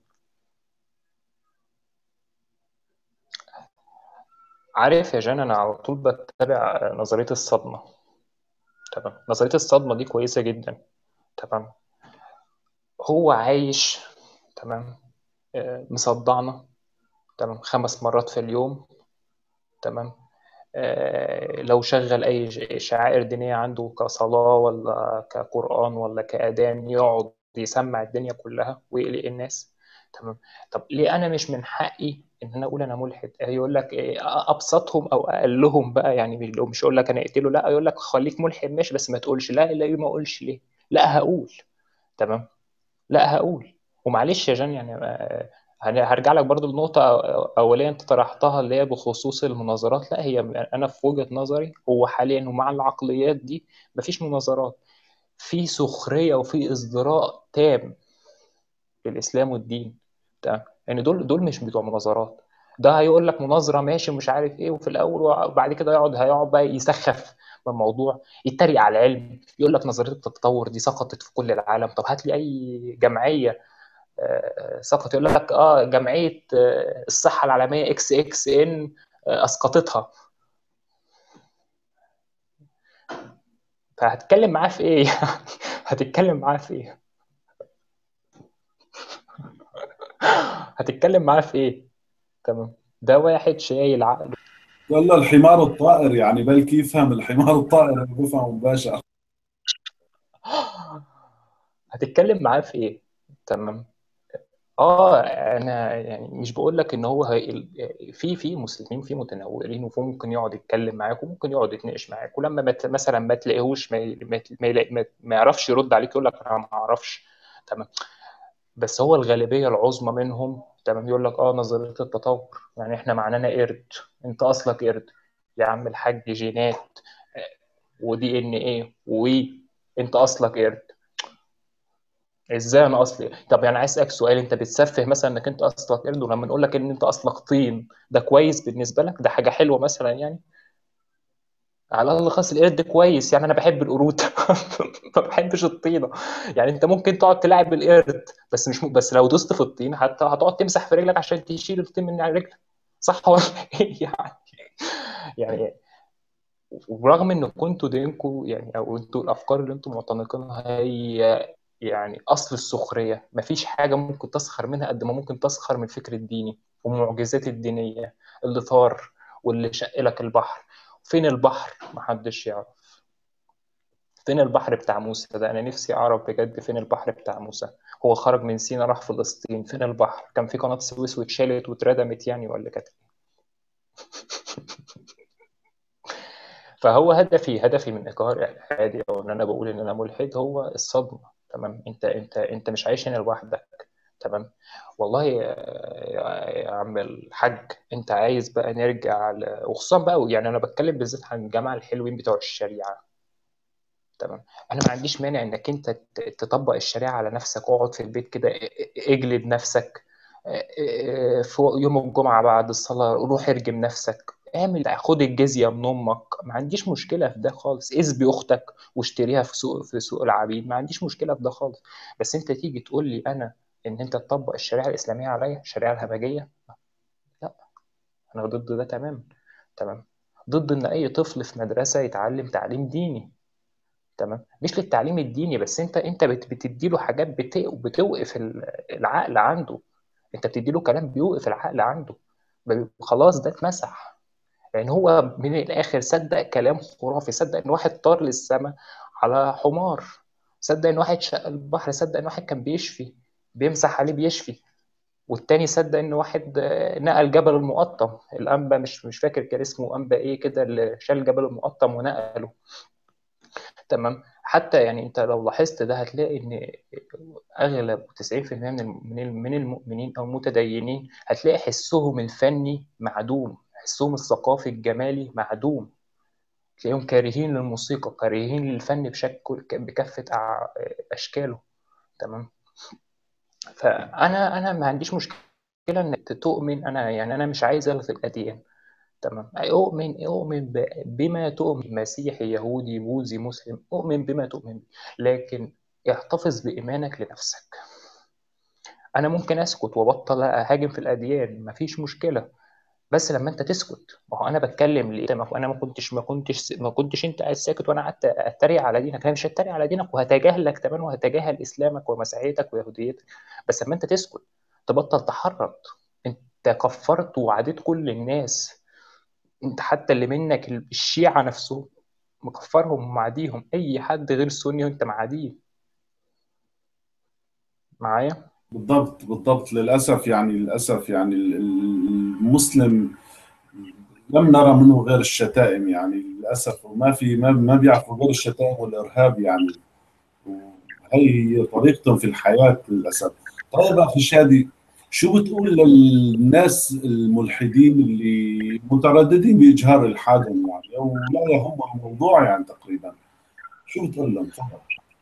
عارف يا جان أنا على طول بتابع نظرية الصدمة تمام نظرية الصدمة دي كويسة جدا تمام هو عايش تمام آه، مصدعنا تمام خمس مرات في اليوم تمام آه، لو شغل أي شعائر دينية عنده كصلاة ولا كقرآن ولا كأذان يقعد يسمع الدنيا كلها ويقلق الناس تمام طب ليه أنا مش من حقي إن أنا أقول أنا ملحد يقول لك إيه أبسطهم أو أقلهم بقى يعني مش يقول لك أنا أقتله لا يقول لك خليك ملحد ماشي بس ما تقولش لا لا ما أقولش ليه لا هقول تمام لا هقول ومعلش يا جان يعني هرجع لك برضو لنقطة أولية أنت طرحتها اللي هي بخصوص المناظرات لا هي أنا في وجهة نظري هو حاليا ومع العقليات دي مفيش مناظرات في سخرية وفي ازدراء تام للإسلام والدين تمام يعني دول دول مش بتوع مناظرات ده هيقول لك مناظرة ماشي ومش عارف إيه وفي الأول وبعد كده يقعد هيقعد بقى يسخف من الموضوع يتريق على العلم يقول لك نظرية التطور دي سقطت في كل العالم طب هات لي أي جمعية سقط يقول لك اه جمعيه الصحه العالميه اكس اكس ان اسقطتها فهتتكلم معاه في ايه هتتكلم معاه في ايه هتتكلم معاه في ايه تمام ده واحد شايل عقله والله الحمار الطائر يعني بلكي يفهم الحمار الطائر اللي بيفهمه مباشر هتتكلم معاه في ايه تمام اه انا يعني مش بقول لك ان هو هي... في في مسلمين في متنورين وفي ممكن يقعد يتكلم معاك وممكن يقعد يتناقش معاك ولما بت... مثلا ما تلاقيهوش ما ما, ما, ما يعرفش يرد عليك يقول لك انا ما اعرفش تمام بس هو الغالبيه العظمى منهم تمام يقول لك اه نظريه التطور يعني احنا معنانا قرد انت اصلك قرد يا عم الحاج جينات ودي ان ايه وي انت اصلك قرد ازاي انا اصلي طب يعني عايز اسالك سؤال انت بتسفه مثلا انك انت اصلك قرد ولما نقول لك ان انت اصلك طين ده كويس بالنسبه لك ده حاجه حلوه مثلا يعني على الاقل خالص القرد كويس يعني انا بحب القرود ما بحبش الطينه يعني انت ممكن تقعد تلعب القرد بس مش م... بس لو دوست في الطين حتى هتقعد تمسح في رجلك عشان تشيل الطين من على رجلك صح ولا ايه يعني يعني ورغم ان كنتوا دينكم يعني او انتوا الافكار اللي انتم معتنقينها هي يعني اصل السخريه مفيش حاجه ممكن تسخر منها قد ما ممكن تسخر من الفكر الديني والمعجزات الدينيه اللي طار واللي شق لك البحر فين البحر محدش يعرف فين البحر بتاع موسى ده انا نفسي اعرف بجد فين البحر بتاع موسى هو خرج من سينا راح فلسطين فين البحر كان في قناه السويس واتشالت واتردمت يعني ولا كانت فهو هدفي هدفي من اقرار الحادي او ان انا بقول ان انا ملحد هو الصدمه تمام انت انت انت مش عايش هنا لوحدك تمام والله يا عم الحاج انت عايز بقى نرجع ل... وخصوصا بقى يعني انا بتكلم بالذات عن الجماعه الحلوين بتوع الشريعه تمام انا ما عنديش مانع انك انت تطبق الشريعه على نفسك اقعد في البيت كده اجلد نفسك في يوم الجمعه بعد الصلاه روح ارجم نفسك اعمل خد الجزيه من امك ما عنديش مشكله في ده خالص اسبي اختك واشتريها في سوق في سوق العبيد ما عنديش مشكله في ده خالص بس انت تيجي تقول لي انا ان انت تطبق الشريعه الاسلاميه عليا الشريعه الهمجيه لا انا ضد ده تماما تمام ضد ان اي طفل في مدرسه يتعلم تعليم ديني تمام مش للتعليم الديني بس انت انت بتدي له حاجات بتوقف العقل عنده انت بتدي له كلام بيوقف العقل عنده خلاص ده اتمسح يعني هو من الاخر صدق كلام خرافي صدق ان واحد طار للسماء على حمار صدق ان واحد شق البحر صدق ان واحد كان بيشفي بيمسح عليه بيشفي والتاني صدق ان واحد نقل جبل المقطم الانبا مش مش فاكر كان اسمه انبا ايه كده اللي شال جبل المقطم ونقله تمام حتى يعني انت لو لاحظت ده هتلاقي ان اغلب 90% من من المؤمنين او المتدينين هتلاقي حسهم الفني معدوم حسهم الثقافي الجمالي معدوم تلاقيهم كارهين للموسيقى كارهين للفن بشكل بكافة أشكاله تمام فأنا أنا ما عنديش مشكلة إنك تؤمن أنا يعني أنا مش عايز ألغي الأديان تمام أؤمن أؤمن بما تؤمن مسيحي يهودي بوذي مسلم أؤمن بما تؤمن لكن احتفظ بإيمانك لنفسك أنا ممكن أسكت وأبطل أهاجم في الأديان مفيش مشكلة بس لما انت تسكت ما هو انا بتكلم ليه ما انا ما كنتش ما كنتش ما كنتش انت قاعد ساكت وانا قعدت اتريق على دينك انا مش هتريق على دينك وهتجاهلك تمام وهتجاهل اسلامك ومسيحيتك ويهوديتك بس لما انت تسكت تبطل تحرض انت كفرت وعديت كل الناس انت حتى اللي منك الشيعة نفسهم مكفرهم ومعاديهم اي حد غير سني وانت معاديه معايا بالضبط بالضبط للاسف يعني للاسف يعني المسلم لم نرى منه غير الشتائم يعني للاسف وما في ما, ما بيعرفوا غير الشتائم والارهاب يعني هي هي طريقتهم في الحياه للاسف طيب اخي شادي شو بتقول للناس الملحدين اللي مترددين باجهار الحادهم يعني او لا يهم الموضوع يعني تقريبا شو بتقول لهم تفضل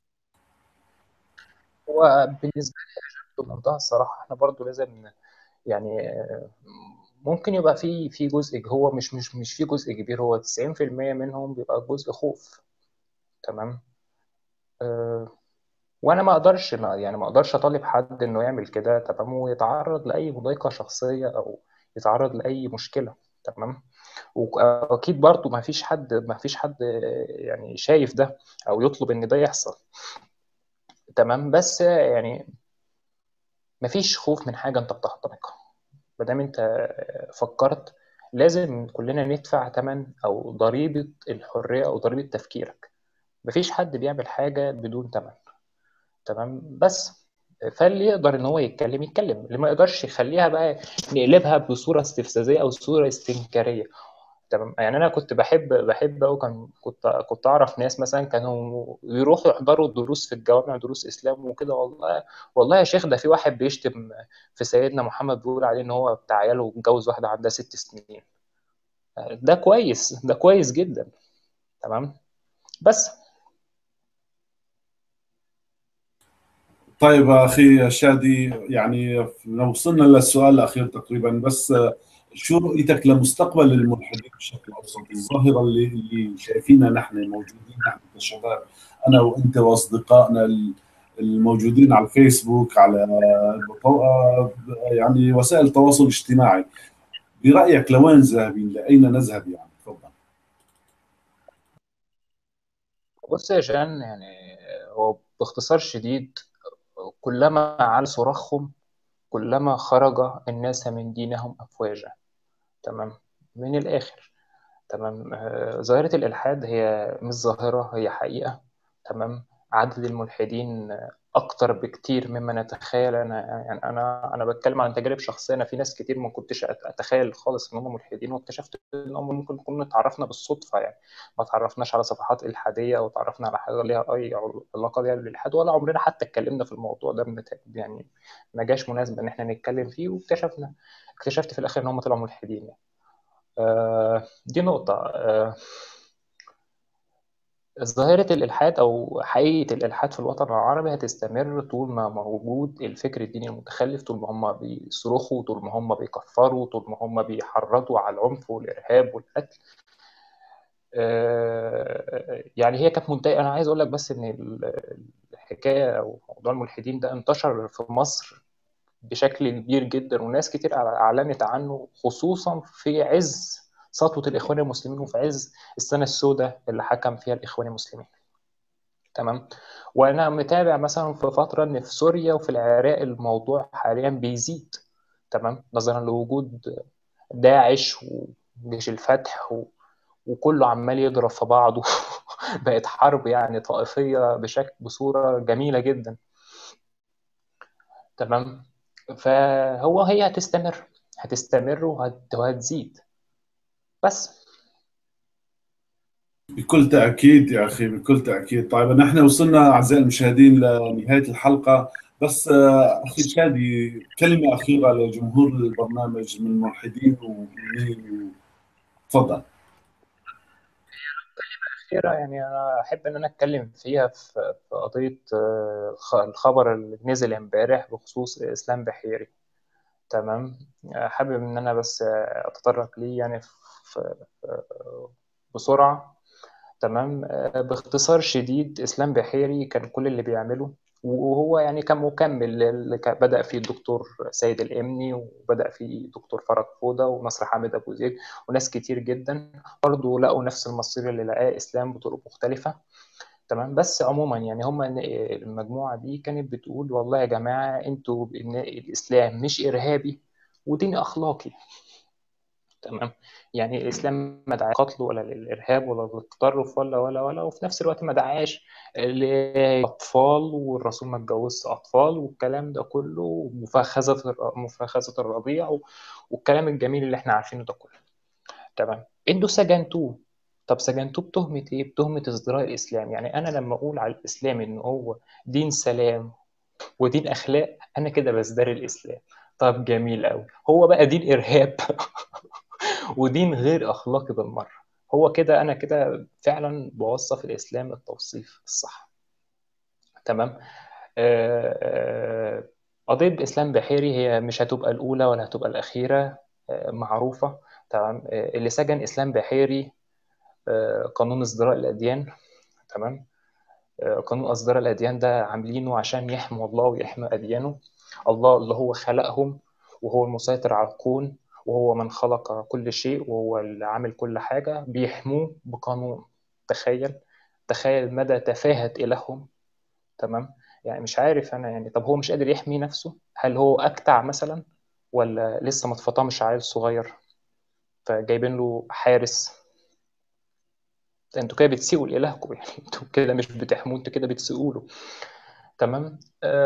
هو بالنسبه لي بمنتهى الصراحه احنا برضو لازم يعني ممكن يبقى في في جزء هو مش مش مش في جزء كبير هو 90% منهم بيبقى جزء خوف تمام أه وانا ما اقدرش ما يعني ما اقدرش اطالب حد انه يعمل كده تمام ويتعرض لاي مضايقه شخصيه او يتعرض لاي مشكله تمام واكيد برضو ما فيش حد ما فيش حد يعني شايف ده او يطلب ان ده يحصل تمام بس يعني ما فيش خوف من حاجه انت بتحترقها ما دام انت فكرت لازم كلنا ندفع ثمن او ضريبه الحريه او ضريبه تفكيرك مفيش حد بيعمل حاجه بدون ثمن تمام بس فاللي يقدر ان هو يتكلم يتكلم اللي ما يقدرش يخليها بقى نقلبها بصوره استفزازيه او صوره استنكاريه تمام يعني انا كنت بحب بحب او كان كنت كنت اعرف ناس مثلا كانوا يروحوا يحضروا الدروس في الجوامع دروس اسلام وكده والله والله يا شيخ ده في واحد بيشتم في سيدنا محمد بيقول عليه ان هو بتاع عياله ومتجوز واحده عندها ست سنين ده كويس ده كويس جدا تمام بس طيب اخي شادي يعني لو وصلنا للسؤال الاخير تقريبا بس شو رؤيتك لمستقبل الملحدين بشكل ابسط الظاهره اللي اللي شايفينها نحن موجودين نحن كشباب انا وانت واصدقائنا الموجودين على الفيسبوك على يعني وسائل التواصل الاجتماعي برايك لوين ذاهبين لاين نذهب يعني تفضل بص يا جان يعني هو باختصار شديد كلما على صراخهم كلما خرج الناس من دينهم أفواجا تمام من الآخر تمام آه، ظاهرة الإلحاد هي مش ظاهرة هي حقيقة تمام عدد الملحدين أكتر بكتير مما نتخيل أنا يعني أنا أنا بتكلم عن تجارب شخصية أنا في ناس كتير ما كنتش أتخيل خالص إن هم ملحدين واكتشفت إن هم ممكن نكون اتعرفنا بالصدفة يعني ما تعرفناش على صفحات إلحادية أو تعرفنا على حاجة ليها أي علاقة ليها بالإلحاد ولا عمرنا حتى اتكلمنا في الموضوع ده يعني ما جاش مناسبة إن إحنا نتكلم فيه واكتشفنا اكتشفت في الآخر إن هم طلعوا ملحدين يعني. آه دي نقطة آه ظاهرة الإلحاد أو حقيقة الإلحاد في الوطن العربي هتستمر طول ما موجود الفكر الديني المتخلف طول ما هم بيصرخوا طول ما هم بيكفروا طول ما هم بيحرضوا على العنف والإرهاب والقتل آه، يعني هي كانت منتهية أنا عايز أقول لك بس إن الحكاية أو موضوع الملحدين ده انتشر في مصر بشكل كبير جدا وناس كتير أعلنت عنه خصوصا في عز سطوة الإخوان المسلمين وفي عز السنة السوداء اللي حكم فيها الإخوان المسلمين تمام وأنا متابع مثلا في فترة إن في سوريا وفي العراق الموضوع حاليا بيزيد تمام نظرا لوجود داعش وجيش الفتح و... وكله عمال يضرب في بعضه بقت حرب يعني طائفية بشكل بصورة جميلة جدا تمام فهو هي هتستمر هتستمر وهت... وهتزيد بس بكل تأكيد يا أخي بكل تأكيد طيب نحن وصلنا أعزائي المشاهدين لنهاية الحلقة بس آه، أخي شادي كلمة أخيرة لجمهور البرنامج من موحدين ومؤمنين تفضل أخيرة يعني أنا أحب إن أنا أتكلم فيها في قضية آه، الخبر اللي نزل امبارح بخصوص إسلام بحيري تمام حابب إن أنا بس أتطرق ليه يعني بسرعة تمام باختصار شديد إسلام بحيري كان كل اللي بيعمله وهو يعني كان مكمل اللي بدأ فيه الدكتور سيد الإمني وبدأ فيه دكتور فرج فودة ونصر حامد أبو زيد وناس كتير جدا برضه لقوا نفس المصير اللي لقاه إسلام بطرق مختلفة تمام بس عموما يعني هم المجموعة دي كانت بتقول والله يا جماعة انتوا الإسلام مش إرهابي ودين أخلاقي تمام يعني الاسلام ما دعاش قتل ولا للارهاب ولا للتطرف ولا ولا ولا وفي نفس الوقت ما دعاش لاطفال والرسول ما اتجوزش اطفال والكلام ده كله ومفاخذه مفاخذه الرضيع والكلام الجميل اللي احنا عارفينه ده كله تمام انتوا سجنتوه طب سجنتوه بتهمة إيه؟ بتهمة ازدراء الإسلام، يعني أنا لما أقول على الإسلام إن هو دين سلام ودين أخلاق أنا كده بزدري الإسلام. طب جميل أوي، هو بقى دين إرهاب ودين غير أخلاقي بالمرة. هو كده أنا كده فعلا بوصف الإسلام التوصيف الصح. تمام؟ آه، آه، قضية إسلام بحيري هي مش هتبقى الأولى ولا هتبقى الأخيرة آه، معروفة تمام اللي سجن إسلام بحيري قانون ازدراء الأديان تمام قانون ازدراء الأديان ده عاملينه عشان يحموا الله ويحموا أديانه الله اللي هو خلقهم وهو المسيطر على الكون وهو من خلق كل شيء وهو اللي عامل كل حاجة بيحموه بقانون تخيل تخيل مدى تفاهة إلههم تمام يعني مش عارف أنا يعني طب هو مش قادر يحمي نفسه هل هو أكتع مثلا ولا لسه ما اتفطمش عيل صغير فجايبين له حارس انتوا كده بتسيئوا لإلهكم يعني انتوا كده مش بتحموه انتوا كده بتسيئوا له تمام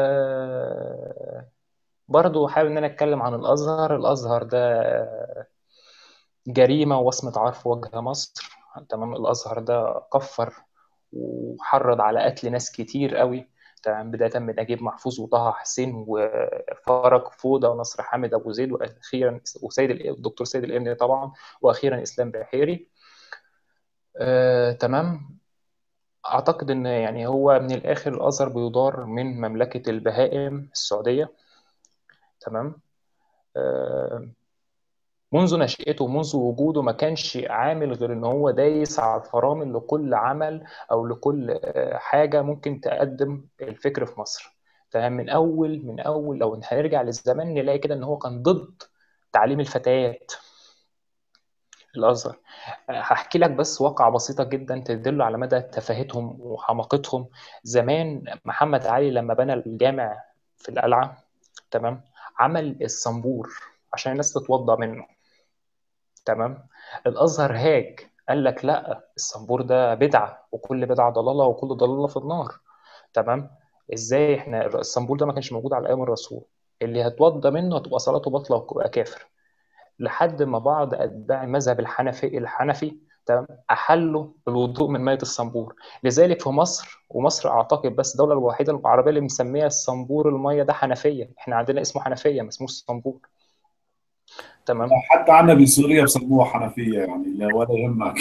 آه برضو حابب ان انا اتكلم عن الازهر الازهر ده جريمه ووصمه عار في وجه مصر تمام الازهر ده كفر وحرض على قتل ناس كتير قوي تمام بدايه من نجيب محفوظ وطه حسين وفرج فوده ونصر حامد ابو زيد واخيرا وسيد الدكتور سيد الامني طبعا واخيرا اسلام بحيري آه، تمام اعتقد ان يعني هو من الاخر الازهر بيدار من مملكه البهائم السعوديه تمام آه، منذ نشأته منذ وجوده ما كانش عامل غير ان هو دايس على الفرامل لكل عمل او لكل آه، حاجه ممكن تقدم الفكر في مصر تمام من اول من اول لو هنرجع للزمان نلاقي كده ان هو كان ضد تعليم الفتيات الازهر هحكي لك بس واقعة بسيطة جدا تدل على مدى تفاهتهم وحماقتهم زمان محمد علي لما بنى الجامع في القلعة تمام عمل الصنبور عشان الناس تتوضى منه تمام الازهر هاج قال لك لا الصنبور ده بدعة وكل بدعة ضلالة وكل ضلالة في النار تمام ازاي احنا الصنبور ده ما كانش موجود على ايام الرسول اللي هتوضى منه هتبقى صلاته باطلة ويبقى كافر لحد ما بعض اتباع المذهب الحنفي الحنفي تمام احلوا الوضوء من ميه الصنبور لذلك في مصر ومصر اعتقد بس الدوله الوحيده العربيه اللي مسميه الصنبور الميه ده حنفيه احنا عندنا اسمه حنفيه ما اسموش صنبور تمام حتى عندنا بسوريا بسموها حنفيه يعني لا ولا يهمك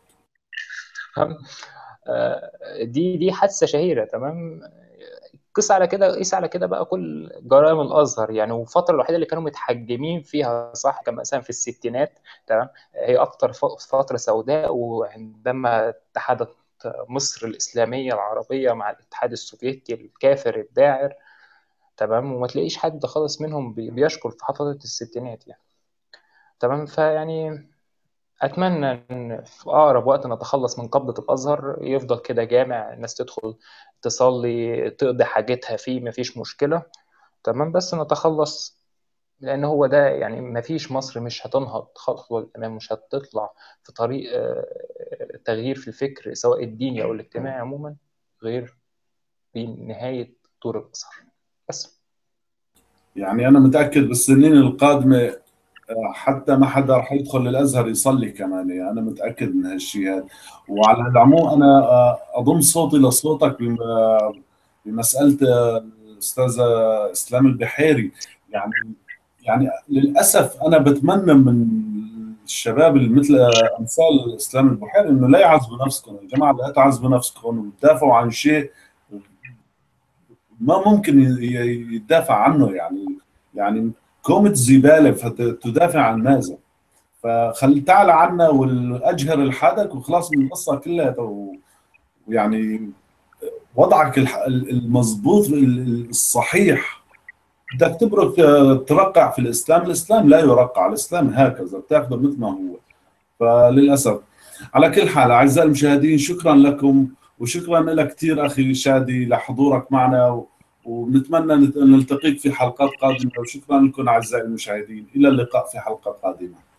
دي دي حادثه شهيره تمام قيس على كده قيس على كده بقى كل جرائم الازهر يعني والفتره الوحيده اللي كانوا متحجمين فيها صح كان مثلا في الستينات تمام هي اكتر فتره سوداء وعندما اتحدت مصر الاسلاميه العربيه مع الاتحاد السوفيتي الكافر الداعر تمام وما تلاقيش حد خالص منهم بيشكر في فتره الستينات يعني تمام فيعني اتمنى ان في اقرب وقت نتخلص من قبضه الازهر يفضل كده جامع الناس تدخل تصلي تقضي حاجتها فيه مفيش مشكله تمام بس نتخلص لان هو ده يعني مفيش مصر مش هتنهض خطوه للامام مش هتطلع في طريق تغيير في الفكر سواء الديني او الاجتماعي عموما غير بنهايه دور الازهر بس يعني انا متاكد بالسنين القادمه حتى ما حدا رح يدخل للازهر يصلي كمان يعني انا متاكد من هالشيء هذا وعلى العموم انا اضم صوتي لصوتك بمساله الاستاذه اسلام البحيري يعني يعني للاسف انا بتمنى من الشباب اللي مثل امثال اسلام البحيري انه لا يعذبوا نفسكم يا جماعه لا تعذبوا نفسكم وتدافعوا عن شيء ما ممكن يدافع عنه يعني يعني كومة زباله فتدافع عن ماذا؟ فخل تعال عنا والاجهر الحدك وخلاص من القصه كلها ويعني وضعك المضبوط الصحيح بدك تبرك ترقع في الاسلام، الاسلام لا يرقع، الاسلام هكذا بتاخذه مثل ما هو فللاسف على كل حال اعزائي المشاهدين شكرا لكم وشكرا لك كثير اخي شادي لحضورك معنا ونتمنى نلتقيك في حلقات قادمه وشكرا لكم اعزائي المشاهدين الى اللقاء في حلقه قادمه